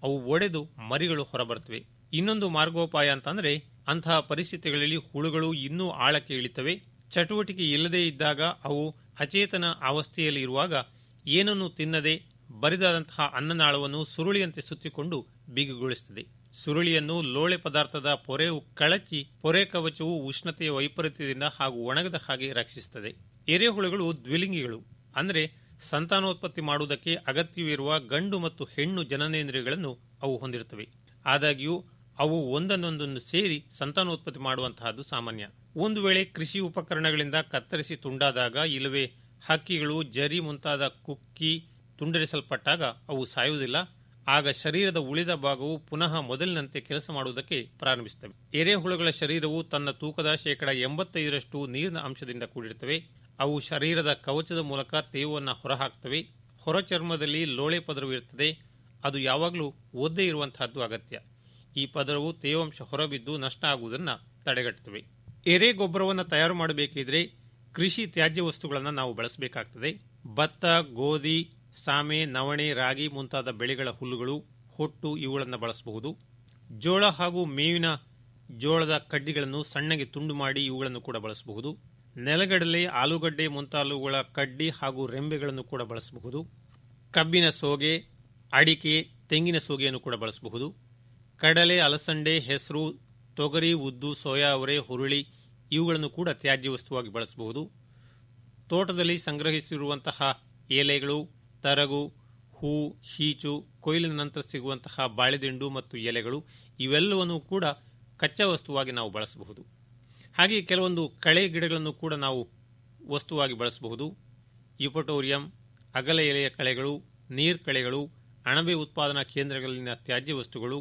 ಅವು ಒಡೆದು ಮರಿಗಳು ಹೊರಬರ್ತವೆ ಇನ್ನೊಂದು ಮಾರ್ಗೋಪಾಯ ಅಂತಂದ್ರೆ ಅಂತಹ ಪರಿಸ್ಥಿತಿಗಳಲ್ಲಿ ಹುಳುಗಳು ಇನ್ನೂ ಆಳಕ್ಕೆ ಇಳಿತವೆ ಚಟುವಟಿಕೆ ಇಲ್ಲದೇ ಇದ್ದಾಗ ಅವು ಅಚೇತನ ಅವಸ್ಥೆಯಲ್ಲಿ ಇರುವಾಗ ಏನನ್ನು ತಿನ್ನದೆ ಬರಿದಾದಂತಹ ಅನ್ನನಾಳವನ್ನು ಸುರುಳಿಯಂತೆ ಸುತ್ತಿಕೊಂಡು ಬಿಗುಗೊಳಿಸುತ್ತದೆ ಸುರುಳಿಯನ್ನು ಲೋಳೆ ಪದಾರ್ಥದ ಪೊರೆಯು ಕಳಚಿ ಪೊರೆ ಕವಚವು ಉಷ್ಣತೆಯ ವೈಪರೀತ್ಯದಿಂದ ಹಾಗೂ ಒಣಗದ ಹಾಗೆ ರಕ್ಷಿಸುತ್ತದೆ ಎರೆಹುಳುಗಳು ದ್ವಿಲಿಂಗಿಗಳು ಅಂದರೆ ಸಂತಾನೋತ್ಪತ್ತಿ ಮಾಡುವುದಕ್ಕೆ ಅಗತ್ಯವಿರುವ ಗಂಡು ಮತ್ತು ಹೆಣ್ಣು ಜನನೇಂದ್ರಿಯಗಳನ್ನು ಅವು ಹೊಂದಿರುತ್ತವೆ ಆದಾಗ್ಯೂ ಅವು ಒಂದನ್ನೊಂದನ್ನು ಸೇರಿ ಸಂತಾನೋತ್ಪತ್ತಿ ಮಾಡುವಂತಹದ್ದು ಸಾಮಾನ್ಯ ಒಂದು ವೇಳೆ ಕೃಷಿ ಉಪಕರಣಗಳಿಂದ ಕತ್ತರಿಸಿ ತುಂಡಾದಾಗ ಇಲ್ಲವೇ ಹಕ್ಕಿಗಳು ಜರಿ ಮುಂತಾದ ಕುಕ್ಕಿ ತುಂಡರಿಸಲ್ಪಟ್ಟಾಗ ಅವು ಸಾಯುವುದಿಲ್ಲ ಆಗ ಶರೀರದ ಉಳಿದ ಭಾಗವು ಪುನಃ ಮೊದಲಿನಂತೆ ಕೆಲಸ ಮಾಡುವುದಕ್ಕೆ ಪ್ರಾರಂಭಿಸುತ್ತವೆ ಎರೆಹುಳುಗಳ ಶರೀರವು ತನ್ನ ತೂಕದ ಶೇಕಡ ಎಂಬತ್ತೈದರಷ್ಟು ನೀರಿನ ಅಂಶದಿಂದ ಕೂಡಿರುತ್ತವೆ ಅವು ಶರೀರದ ಕವಚದ ಮೂಲಕ ತೇವವನ್ನು ಹೊರಹಾಕ್ತವೆ ಹೊರ ಚರ್ಮದಲ್ಲಿ ಲೋಳೆ ಪದರವು ಇರುತ್ತದೆ ಅದು ಯಾವಾಗಲೂ ಒದ್ದೆ ಇರುವಂತಹದ್ದು ಅಗತ್ಯ ಈ ಪದರವು ತೇವಾಂಶ ಹೊರಬಿದ್ದು ನಷ್ಟ ಆಗುವುದನ್ನು ತಡೆಗಟ್ಟುತ್ತವೆ ಎರೆ ಗೊಬ್ಬರವನ್ನು ತಯಾರು ಮಾಡಬೇಕಿದ್ರೆ ಕೃಷಿ ತ್ಯಾಜ್ಯ ವಸ್ತುಗಳನ್ನು ನಾವು ಬಳಸಬೇಕಾಗ್ತದೆ ಭತ್ತ ಗೋಧಿ ಸಾಮೆ ನವಣೆ ರಾಗಿ ಮುಂತಾದ ಬೆಳೆಗಳ ಹುಲ್ಲುಗಳು ಹೊಟ್ಟು ಇವುಗಳನ್ನು ಬಳಸಬಹುದು ಜೋಳ ಹಾಗೂ ಮೇವಿನ ಜೋಳದ ಕಡ್ಡಿಗಳನ್ನು ಸಣ್ಣಗೆ ತುಂಡು ಮಾಡಿ ಇವುಗಳನ್ನು ಕೂಡ ಬಳಸಬಹುದು ನೆಲಗಡಲೆ ಆಲೂಗಡ್ಡೆ ಮುಂತಾದವುಗಳ ಕಡ್ಡಿ ಹಾಗೂ ರೆಂಬೆಗಳನ್ನು ಕೂಡ ಬಳಸಬಹುದು ಕಬ್ಬಿನ ಸೋಗೆ ಅಡಿಕೆ ತೆಂಗಿನ ಸೋಗೆಯನ್ನು ಕೂಡ ಬಳಸಬಹುದು ಕಡಲೆ ಅಲಸಂಡೆ ಹೆಸರು ತೊಗರಿ ಉದ್ದು ಸೋಯಾ ಅವರೆ ಹುರುಳಿ ಇವುಗಳನ್ನು ಕೂಡ ತ್ಯಾಜ್ಯ ವಸ್ತುವಾಗಿ ಬಳಸಬಹುದು ತೋಟದಲ್ಲಿ ಸಂಗ್ರಹಿಸಿರುವಂತಹ ಎಲೆಗಳು ತರಗು ಹೂ ಹೀಚು ಕೊಯ್ಲಿನ ನಂತರ ಸಿಗುವಂತಹ ಬಾಳೆದಿಂಡು ಮತ್ತು ಎಲೆಗಳು ಇವೆಲ್ಲವನ್ನು ಕೂಡ ಕಚ್ಚಾ ವಸ್ತುವಾಗಿ ನಾವು ಬಳಸಬಹುದು ಹಾಗೆ ಕೆಲವೊಂದು ಕಳೆ ಗಿಡಗಳನ್ನು ಕೂಡ ನಾವು ವಸ್ತುವಾಗಿ ಬಳಸಬಹುದು ಯುಪಟೋರಿಯಂ ಅಗಲ ಎಲೆಯ ಕಳೆಗಳು ನೀರ್ ಕಳೆಗಳು ಅಣಬೆ ಉತ್ಪಾದನಾ ಕೇಂದ್ರಗಳಲ್ಲಿನ ತ್ಯಾಜ್ಯ ವಸ್ತುಗಳು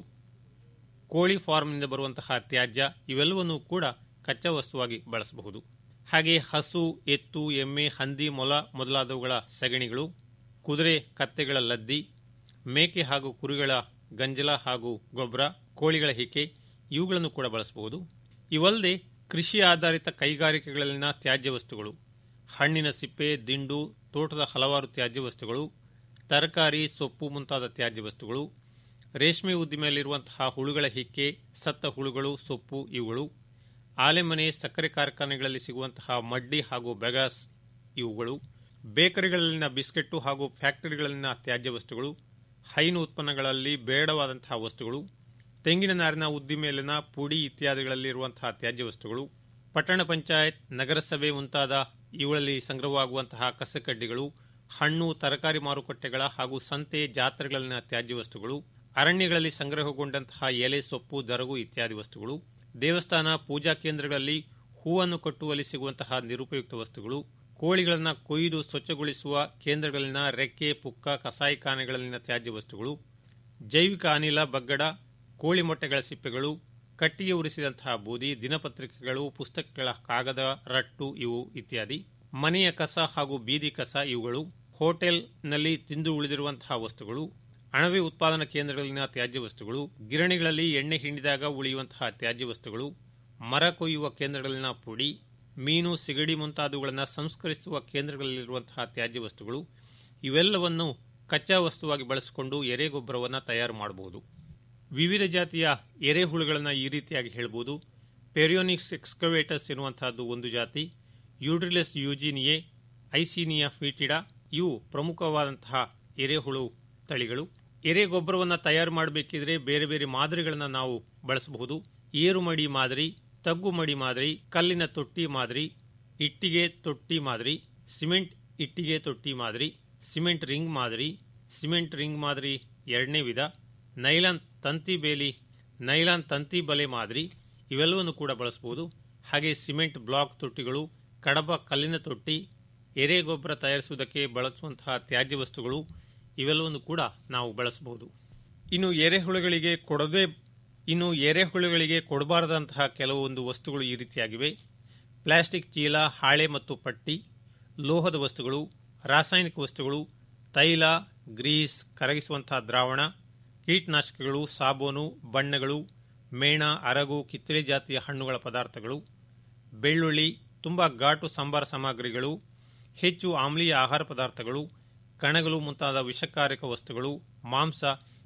ಕೋಳಿ ಫಾರ್ಮ್ನಿಂದ ಬರುವಂತಹ ತ್ಯಾಜ್ಯ ಇವೆಲ್ಲವನ್ನೂ ಕೂಡ ಕಚ್ಚಾ ವಸ್ತುವಾಗಿ ಬಳಸಬಹುದು ಹಾಗೆ ಹಸು ಎತ್ತು ಎಮ್ಮೆ ಹಂದಿ ಮೊಲ ಮೊದಲಾದವುಗಳ ಸಗಣಿಗಳು ಕುದುರೆ ಕತ್ತೆಗಳ ಲದ್ದಿ ಮೇಕೆ ಹಾಗೂ ಕುರಿಗಳ ಗಂಜಲ ಹಾಗೂ ಗೊಬ್ಬರ ಕೋಳಿಗಳ ಹಿಕೆ ಇವುಗಳನ್ನು ಕೂಡ ಬಳಸಬಹುದು ಇವಲ್ಲದೆ ಕೃಷಿ ಆಧಾರಿತ ಕೈಗಾರಿಕೆಗಳಲ್ಲಿನ ತ್ಯಾಜ್ಯ ವಸ್ತುಗಳು ಹಣ್ಣಿನ ಸಿಪ್ಪೆ ದಿಂಡು ತೋಟದ ಹಲವಾರು ತ್ಯಾಜ್ಯ ವಸ್ತುಗಳು ತರಕಾರಿ ಸೊಪ್ಪು ಮುಂತಾದ ತ್ಯಾಜ್ಯ ವಸ್ತುಗಳು ರೇಷ್ಮೆ ಉದ್ದಿಮೆಯಲ್ಲಿರುವಂತಹ ಹುಳುಗಳ ಹಿಕ್ಕೆ ಸತ್ತ ಹುಳುಗಳು ಸೊಪ್ಪು ಇವುಗಳು ಆಲೆಮನೆ ಸಕ್ಕರೆ ಕಾರ್ಖಾನೆಗಳಲ್ಲಿ ಸಿಗುವಂತಹ ಮಡ್ಡಿ ಹಾಗೂ ಬೆಗಾಸ್ ಇವುಗಳು ಬೇಕರಿಗಳಲ್ಲಿನ ಬಿಸ್ಕೆಟ್ಟು ಹಾಗೂ ಫ್ಯಾಕ್ಟರಿಗಳಲ್ಲಿನ ತ್ಯಾಜ್ಯ ವಸ್ತುಗಳು ಹೈನು ಉತ್ಪನ್ನಗಳಲ್ಲಿ ಬೇಡವಾದಂತಹ ವಸ್ತುಗಳು ತೆಂಗಿನ ನಾರಿನ ಉದ್ದಿಮೆಯಲ್ಲಿನ ಪುಡಿ ಇತ್ಯಾದಿಗಳಲ್ಲಿರುವಂತಹ ತ್ಯಾಜ್ಯ ವಸ್ತುಗಳು ಪಟ್ಟಣ ಪಂಚಾಯತ್ ನಗರಸಭೆ ಮುಂತಾದ ಇವುಗಳಲ್ಲಿ ಸಂಗ್ರಹವಾಗುವಂತಹ ಕಸಕಡ್ಡಿಗಳು ಹಣ್ಣು ತರಕಾರಿ ಮಾರುಕಟ್ಟೆಗಳ ಹಾಗೂ ಸಂತೆ ಜಾತ್ರೆಗಳಲ್ಲಿನ ತ್ಯಾಜ್ಯ ವಸ್ತುಗಳು ಅರಣ್ಯಗಳಲ್ಲಿ ಸಂಗ್ರಹಗೊಂಡಂತಹ ಎಲೆ ಸೊಪ್ಪು ದರಗು ಇತ್ಯಾದಿ ವಸ್ತುಗಳು ದೇವಸ್ಥಾನ ಪೂಜಾ ಕೇಂದ್ರಗಳಲ್ಲಿ ಹೂವನ್ನು ಕಟ್ಟುವಲ್ಲಿ ಸಿಗುವಂತಹ ನಿರುಪಯುಕ್ತ ವಸ್ತುಗಳು ಕೋಳಿಗಳನ್ನು ಕೊಯ್ದು ಸ್ವಚ್ಛಗೊಳಿಸುವ ಕೇಂದ್ರಗಳಲ್ಲಿನ ರೆಕ್ಕೆ ಪುಕ್ಕ ಕಸಾಯಿಖಾನೆಗಳಲ್ಲಿನ ತ್ಯಾಜ್ಯ ವಸ್ತುಗಳು ಜೈವಿಕ ಅನಿಲ ಬಗ್ಗಡ ಕೋಳಿ ಮೊಟ್ಟೆಗಳ ಸಿಪ್ಪೆಗಳು ಕಟ್ಟಿಗೆ ಉರಿಸಿದಂತಹ ಬೂದಿ ದಿನಪತ್ರಿಕೆಗಳು ಪುಸ್ತಕಗಳ ಕಾಗದ ರಟ್ಟು ಇವು ಇತ್ಯಾದಿ ಮನೆಯ ಕಸ ಹಾಗೂ ಬೀದಿ ಕಸ ಇವುಗಳು ಹೋಟೆಲ್ನಲ್ಲಿ ತಿಂದು ಉಳಿದಿರುವಂತಹ ವಸ್ತುಗಳು ಅಣಬೆ ಉತ್ಪಾದನಾ ಕೇಂದ್ರಗಳಲ್ಲಿನ ತ್ಯಾಜ್ಯ ವಸ್ತುಗಳು ಗಿರಣಿಗಳಲ್ಲಿ ಎಣ್ಣೆ ಹಿಂಡಿದಾಗ ಉಳಿಯುವಂತಹ ತ್ಯಾಜ್ಯ ವಸ್ತುಗಳು ಮರ ಕೊಯ್ಯುವ ಕೇಂದ್ರಗಳಲ್ಲಿನ ಪುಡಿ ಮೀನು ಸಿಗಡಿ ಮುಂತಾದವುಗಳನ್ನು ಸಂಸ್ಕರಿಸುವ ಕೇಂದ್ರಗಳಲ್ಲಿರುವಂತಹ ತ್ಯಾಜ್ಯ ವಸ್ತುಗಳು ಇವೆಲ್ಲವನ್ನು ಕಚ್ಚಾ ವಸ್ತುವಾಗಿ ಬಳಸಿಕೊಂಡು ಎರೆಗೊಬ್ಬರವನ್ನು ತಯಾರು ಮಾಡಬಹುದು ವಿವಿಧ ಜಾತಿಯ ಎರೆಹುಳುಗಳನ್ನು ಈ ರೀತಿಯಾಗಿ ಹೇಳಬಹುದು ಪೆರಿಯೋನಿಕ್ಸ್ ಎಕ್ಸ್ಕವೇಟರ್ಸ್ ಎನ್ನುವಂತಹದ್ದು ಒಂದು ಜಾತಿ ಯೂಡ್ರಿಲೆಸ್ ಯೂಜಿನಿಯೆ ಐಸೀನಿಯಾ ಫೀಟಿಡಾ ಇವು ಪ್ರಮುಖವಾದಂತಹ ಎರೆಹುಳು ತಳಿಗಳು ಎರೆ ಗೊಬ್ಬರವನ್ನು ತಯಾರು ಮಾಡಬೇಕಿದ್ರೆ ಬೇರೆ ಬೇರೆ ಮಾದರಿಗಳನ್ನು ನಾವು ಬಳಸಬಹುದು ಏರುಮಡಿ ಮಾದರಿ ತಗ್ಗು ಮಡಿ ಮಾದರಿ ಕಲ್ಲಿನ ತೊಟ್ಟಿ ಮಾದರಿ ಇಟ್ಟಿಗೆ ತೊಟ್ಟಿ ಮಾದರಿ ಸಿಮೆಂಟ್ ಇಟ್ಟಿಗೆ ತೊಟ್ಟಿ ಮಾದರಿ ಸಿಮೆಂಟ್ ರಿಂಗ್ ಮಾದರಿ ಸಿಮೆಂಟ್ ರಿಂಗ್ ಮಾದರಿ ಎರಡನೇ ವಿಧ ನೈಲಾನ್ ತಂತಿ ಬೇಲಿ ನೈಲಾನ್ ತಂತಿ ಬಲೆ ಮಾದರಿ ಇವೆಲ್ಲವನ್ನು ಕೂಡ ಬಳಸಬಹುದು ಹಾಗೆ ಸಿಮೆಂಟ್ ಬ್ಲಾಕ್ ತೊಟ್ಟಿಗಳು ಕಡಬ ಕಲ್ಲಿನ ತೊಟ್ಟಿ ಎರೆ ಗೊಬ್ಬರ ತಯಾರಿಸುವುದಕ್ಕೆ ಬಳಸುವಂತಹ ತ್ಯಾಜ್ಯ ವಸ್ತುಗಳು ಇವೆಲ್ಲವನ್ನು ಕೂಡ ನಾವು ಬಳಸಬಹುದು ಇನ್ನು ಎರೆಹುಳುಗಳಿಗೆ ಕೊಡದೆ ಇನ್ನು ಎರೆಹುಳುಗಳಿಗೆ ಕೊಡಬಾರದಂತಹ ಕೆಲವೊಂದು ವಸ್ತುಗಳು ಈ ರೀತಿಯಾಗಿವೆ ಪ್ಲಾಸ್ಟಿಕ್ ಚೀಲ ಹಾಳೆ ಮತ್ತು ಪಟ್ಟಿ ಲೋಹದ ವಸ್ತುಗಳು ರಾಸಾಯನಿಕ ವಸ್ತುಗಳು ತೈಲ ಗ್ರೀಸ್ ಕರಗಿಸುವಂತಹ ದ್ರಾವಣ ಕೀಟನಾಶಕಗಳು ಸಾಬೂನು ಬಣ್ಣಗಳು ಮೇಣ ಅರಗು ಕಿತ್ತಳೆ ಜಾತಿಯ ಹಣ್ಣುಗಳ ಪದಾರ್ಥಗಳು ಬೆಳ್ಳುಳ್ಳಿ ತುಂಬ ಘಾಟು ಸಂಬಾರ ಸಾಮಗ್ರಿಗಳು ಹೆಚ್ಚು ಆಮ್ಲೀಯ ಆಹಾರ ಪದಾರ್ಥಗಳು ಕಣಗಳು ಮುಂತಾದ ವಿಷಕಾರಕ ವಸ್ತುಗಳು ಮಾಂಸ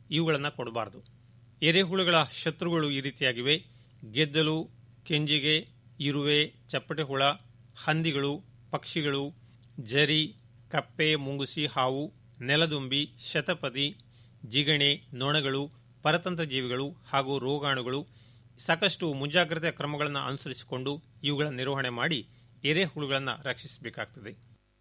ಇವುಗಳನ್ನು ಕೊಡಬಾರದು ಎರೆಹುಳುಗಳ ಶತ್ರುಗಳು ಈ ರೀತಿಯಾಗಿವೆ ಗೆದ್ದಲು ಕೆಂಜಿಗೆ ಇರುವೆ ಚಪ್ಪಟೆ ಹುಳ ಹಂದಿಗಳು ಪಕ್ಷಿಗಳು ಜರಿ ಕಪ್ಪೆ ಮುಂಗುಸಿ ಹಾವು ನೆಲದುಂಬಿ ಶತಪದಿ ಜಿಗಣೆ ನೊಣಗಳು ಪರತಂತ್ರ ಜೀವಿಗಳು ಹಾಗೂ ರೋಗಾಣುಗಳು ಸಾಕಷ್ಟು ಮುಂಜಾಗ್ರತಾ ಕ್ರಮಗಳನ್ನು ಅನುಸರಿಸಿಕೊಂಡು ಇವುಗಳ ನಿರ್ವಹಣೆ ಮಾಡಿ ಎರೆಹುಳುಗಳನ್ನು ರಕ್ಷಿಸಬೇಕಾಗ್ತದೆ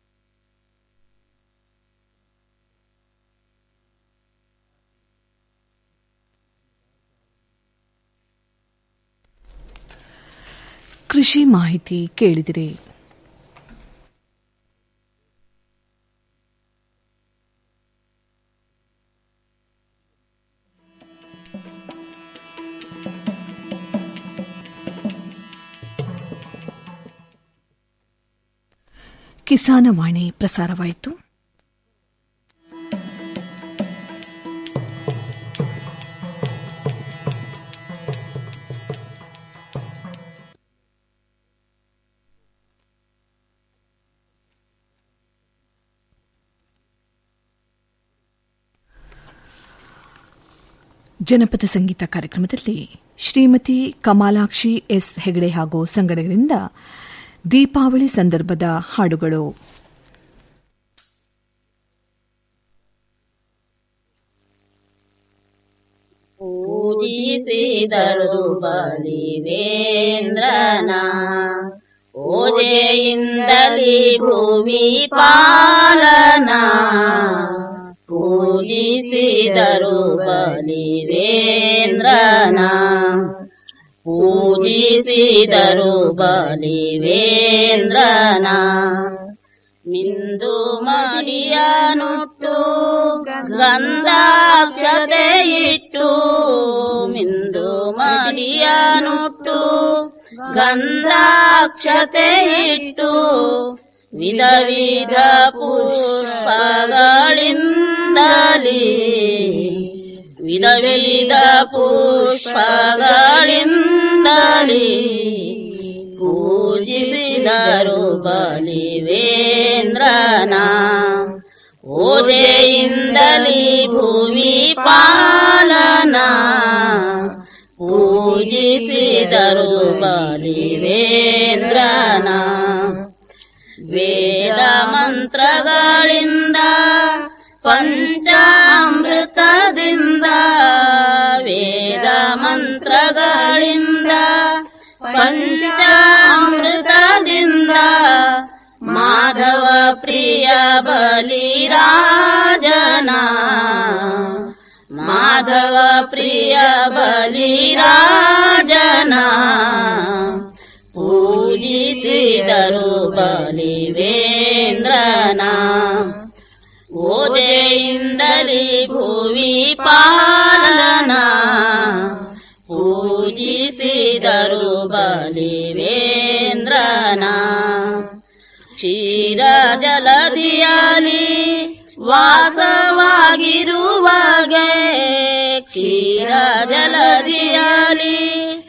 ಕೃಷಿ ಮಾಹಿತಿ ಕೇಳಿದಿರಿ ಕಿಸಾನವಾಣಿ ಪ್ರಸಾರವಾಯಿತು ಜನಪದ ಸಂಗೀತ ಕಾರ್ಯಕ್ರಮದಲ್ಲಿ ಶ್ರೀಮತಿ ಕಮಾಲಾಕ್ಷಿ ಎಸ್ ಹೆಗಡೆ ಹಾಗೂ ಸಂಗಡಗಳಿಂದ ದೀಪಾವಳಿ ಸಂದರ್ಭದ ಹಾಡುಗಳು ಪೂಜಿಸಿದರು ಬಲಿವೇಂದ್ರನ ಪೂಜೆಯಿಂದಲಿ ಭೂಮಿ ಪಾಲನ ಪೂಜಿಸಿದರು ಬಲಿವೇಂದ್ರನ ಪೂಜಿಸಿದರು ಬಲಿವೇಂದ್ರನ ಮಿಂದು ಮಡಿಯನುಟ್ಟು ಗಂಧಾಕ್ಷತೆ ಇಟ್ಟು ಮಿಂದು ಮಡಿಯನುಟ್ಟು ಗಂಧಾಕ್ಷತೆ ಇಟ್ಟು ವಿಧ ವಿಧ ಪುಷ್ಪಗಳಿಂದಲೇ ವಿಧ ವಿಧ ಪುಷ್ಪಗಳಿಂದಲೇ ಪೂಜಿಸಿದರು ಬಲಿವೇಂದ್ರನ ಓದೆಯಿಂದಲೇ ಭೂಮಿ ಪಾಲನ ಪೂಜಿಸಿದರು ಬಲಿವೇಂದ್ರನ ವೇದ ಮಂತ್ರಗಳಿಂದ ಪಂಚಾಮೃತದಿಂದ ವೇದ ಮಂತ್ರಗಳಿಂದ ಪಂಚಾಮೃತದಿಂದ ಮಾಧವ ಪ್ರಿಯ ಬಲಿರಾಜನ ಮಾಧವ ಪ್ರಿಯ ಬಲಿರಾಜನ ಪೂಜಿಸಿದರು ಬಲಿವೇಂದ್ರನ ಓದೆಯಿಂದಲೇ ಭುವಿ ಪಾಲನ ಪೂಜಿಸಿದರು ಬಲಿವೇಂದ್ರನ ಕ್ಷೀರ ಜಲದಿಯಲಿ ವಾಸವಾಗಿರುವಾಗೆ ಕ್ಷೀರ ಜಲದಿಯಲಿ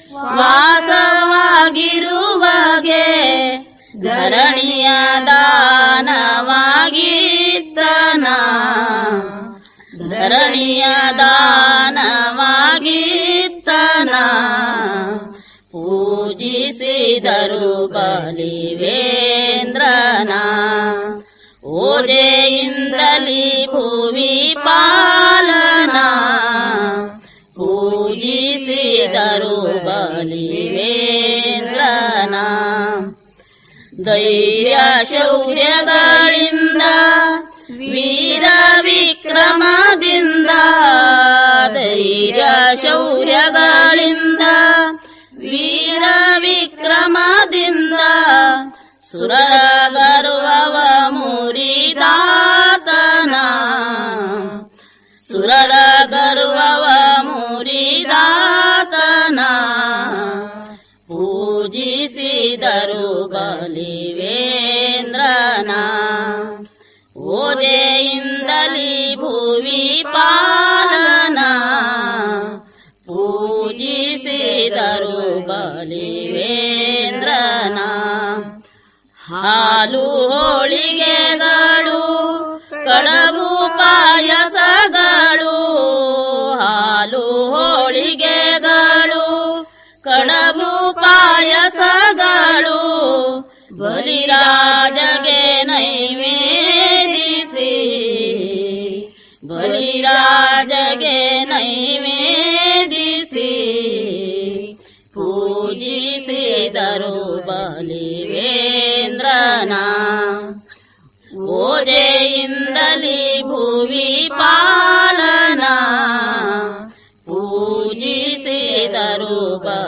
ವಾಸವಾಗಿರುವಾಗೆ ಧರಣಿಯ ದಾನವಾಗಿತ್ತನ ಧರಣಿಯ ದಾನವಾಗಿತ್ತನ ಪೂಜಿಸಿದರು ಬಲಿವೇಂದ್ರನ ಓದೆಯಿಂದಲೇ ಭುವಿ ಪಾಲನ ಪೂಜಿಸಿದರು ಬಲಿವೇಂದ್ರನ ಧೈರ್ಯ ಶೌರ್ಯಗಳಿಂದ ವೀರ ವಿಕ್ರಮದಿಂದ ಧೈರ್ಯ ಶೌರ್ಯಗಳಿಂದ ವೀರ ವಿಕ್ರಮದಿಂದ ಸುರರ ಗರ್ವವ ಮುರಿದಾತನ ಸುರರ ಗರ್ವವ ಮುರಿದಾತನ ಪೂಜಿಸಿದರು ಬಲಿವೇಂದ್ರನ ಓದೆಯಿಂದಲೇ ಭುವಿ ಪಾಲನ ಪೂಜಿಸಿದರು ಬಲಿವೇಂದ್ರನ ಹಾಲು ಹೋಳಿಗೆಗಳು ಕಡಬು ಪಾಯಸಗಳು ಓಜೆಯಿಂದಲಿ ಭುವಿ ಪಾಲನ ಪೂಜಿಸಿದರು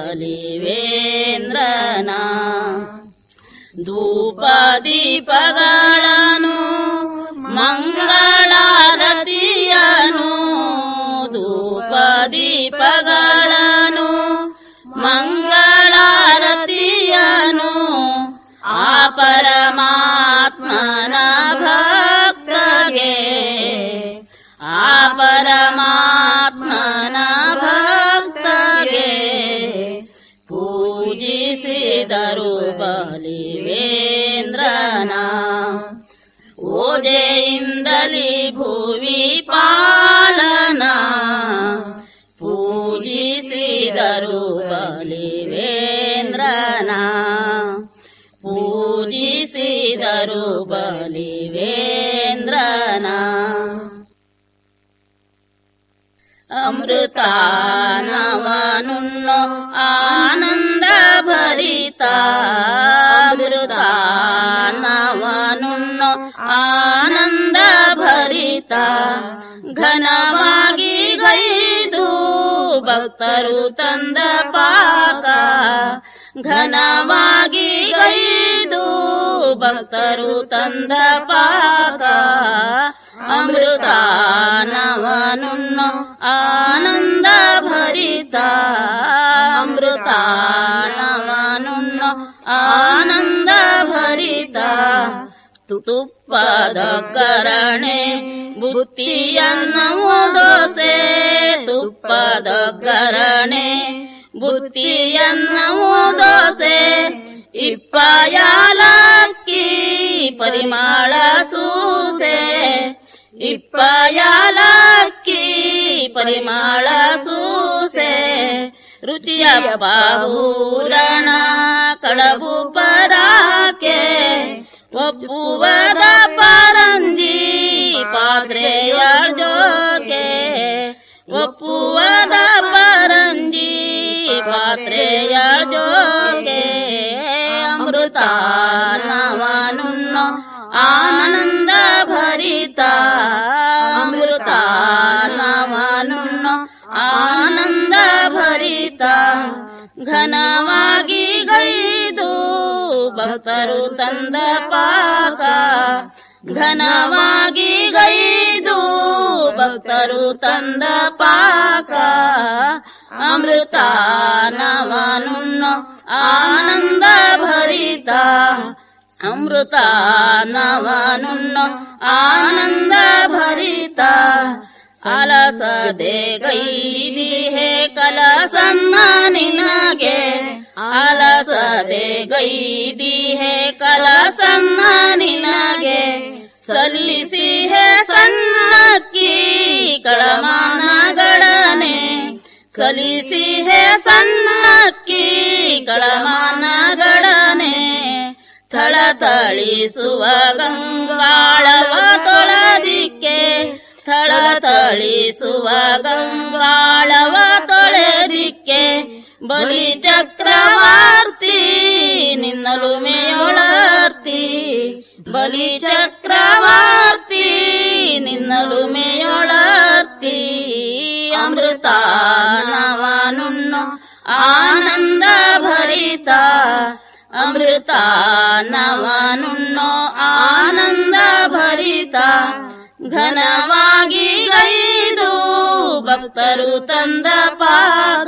ಬಲಿವೇಂದ್ರನ ಧೂಪ ದೀಪಗಳನ್ನು ಮಂಗಳಾರತಿಯನು ಧೂಪ ದೀಪಗಳನ್ನು ಮಂಗಳಾರತಿಯನು ಆ ಪರಮಾತ್ಮನ ಭಕ್ತಗೆ ಆ ಪರಮಾತ್ಮನ ಭಕ್ತಗೆ ಪೂಜಿಸಿದರು ಬಲಿವೇಂದ್ರನ ಓಜೆಯಿಂದಲಿ ಭುವಿ ಪಾಲನ ಪೂಜಿಸಿದರು ಬಲಿವೇಂದ್ರನ ಪೂಜಿಸಿದರು ಬಲಿವೇಂದ್ರನ ಅಮೃತಾನವನುಣ್ಣೋ ಆನಂದ ಭರಿತ ಅಮೃತಾನವನುಣ್ಣೋ ಆನಂದ ಭರಿತ ಘನವಾಗಿ ಗೈದು ಭಕ್ತರು ತಂದ ಪಾಕ ಘನವಾಗಿ ಗೈದು ಭಕ್ತರು ತಂದ ಪಾಕ ಅಮೃತಾನವನುಣ್ಣೋ ಆನಂದ ಭರಿತ ಅಮೃತಾನವನುಣ್ಣೋ ಆನಂದ ಭರಿತ ತುಪ್ಪದ ಕರಣೆ ಬುತ್ತಿಯನ್ನು ದೋಸೆ ತುಪ್ಪದ ಕರಣೆ ಬುತ್ತಿಯನ್ನು ದೋಸೆ ಇಪ್ಪಯಾಲಕ್ಕಿ ಪರಿಮಾಳ ಸೂಸೆ ಇಪ್ಪಯಾಲಕ್ಕಿ ಪರಿಮಾಳ ಸೂಸೆ ರುಚಿಯ ಬಾಬೂರಣ ಕಡಬು ಪರಾಕೆ ಒಪ್ಪುವದ ಪರಂಜಿ ಪಾತ್ರೆಯ ಜೋಕೆ ಒಪ್ಪುವದ ಪರಂಜಿ ಪಾತ್ರೆಯ ಜೋಕೆ ಅಮೃತಾನವನುಣ್ಣೋ ಆನಂದ ಭರಿತ ಅಮೃತಾನವನುಣ್ಣೋ ಆನಂದ ಭರಿತ ಘನವಾಗಿ ಗೈದು ಭಕ್ತರು ತಂದ ಪಾಕ ಘನವಾಗಿ ಗೈದು ಭಕ್ತರು ತಂದ ಪಾಕ ಅಮೃತಾನವನುಣ್ಣೋ ಆನಂದ ಭರಿತ ಅಮೃತಾನವನುಣ್ಣೋ ಆನಂದ ಭರಿತ ಅಲಸದೆ ಗೈದಿ ಹೇ ಕಲಸನ್ನ ನಿನಗೆ ಅಲಸದೆ ಗೈದಿ ಹೇ ಕಲಸನ್ನ ನಿನಗೆ ಸಲ್ಲಿಸಿ ಹೇ ಸಣ್ಣಕ್ಕಿ ಕಳಮಾನಗಡನೆ ಸಲ್ಲಿಸಿ ಹೇ ಸಣ್ಣಕ್ಕಿ ಕಳಮಾನಗಡನೆ ಥಳಥಳಿಸುವ ಗಂಗಾಳವ ತೊಳೆದಿಕ್ಕೆ ಥಳಥಳಿಸುವ ಗಂಗಾಳವ ತೊಳೆದಿಕ್ಕೆ ಬಲಿ ಚಕ್ರವರ್ತಿ ನಿನ್ನಲು ಮೇಯೊಳರ್ತಿ ಬಲಿ ಚಕ್ರವರ್ತಿ ನಿನ್ನಲು ಮೇಯೊಳರ್ತಿ ಅಮೃತಾನವನುಣ್ಣೋ ಆನಂದ ಭರಿತ ಅಮೃತಾನವನುಣ್ಣೋ ಆನಂದ ಭರಿತ ಘನವಾಗಿ ಗೈದು ಭಕ್ತರು ತಂದ ಪಾಕ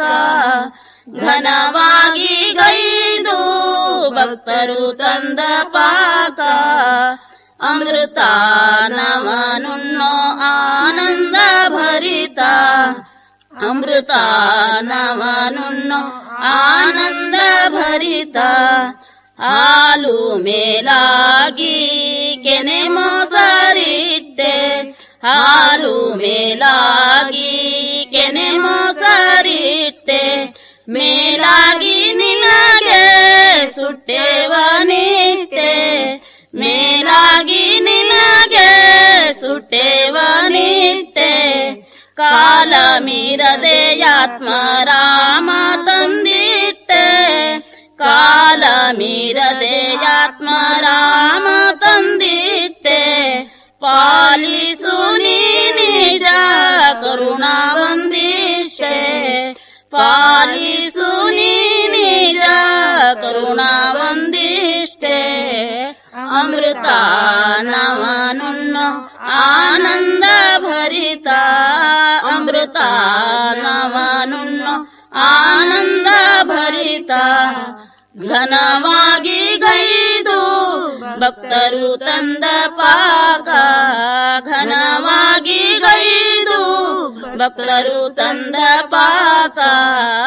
ಘನವಾಗಿ ಗೈದು ಭಕ್ತರು ತಂದ ಪಾಕ ಅಮೃತಾನವನುಣ್ಣೋ ಆನಂದ ಭರಿತ ಅಮೃತಾನವನುಣ್ಣೋ ಆನಂದ ಭರಿತ ಹಾಲು ಮೇಲಾಗಿ ಕೆನೆ ಮೊಸರಿಟ್ಟೆ ಹಾಲು ಮೇಲಾಗಿ ಕೆನೆ ಮೊಸರಿಟ್ಟೆ ಮೇಲಾಗಿ ನಿನಗೆ ಸುಟ್ಟೆವನಿಟ್ಟೆ ಮೇಲಾಗಿ ನಿನಗೆ ಸುಟ್ಟೆವನಿಟ್ಟೆ ಕಾಲ ಮೀರದೆ ಆತ್ಮರಾಮ ತಂದಿಟ್ಟೆ ಕಾಲ ಮೀರದೆ ಆತ್ಮರಾಮ ತಂದಿಟ್ಟೆ ಆನಂದ ಭರಿತ ಅಮೃತ ನವನುಣ್ಣೋ ಆನಂದ ಭರಿತ ಘನವಾಗಿ ಗೈದು ಭಕ್ತರು ತಂದ ಪಾಕ ಘನವಾಗಿ ಗೈದು ಭಕ್ತರು ತಂದ ಪಾಕ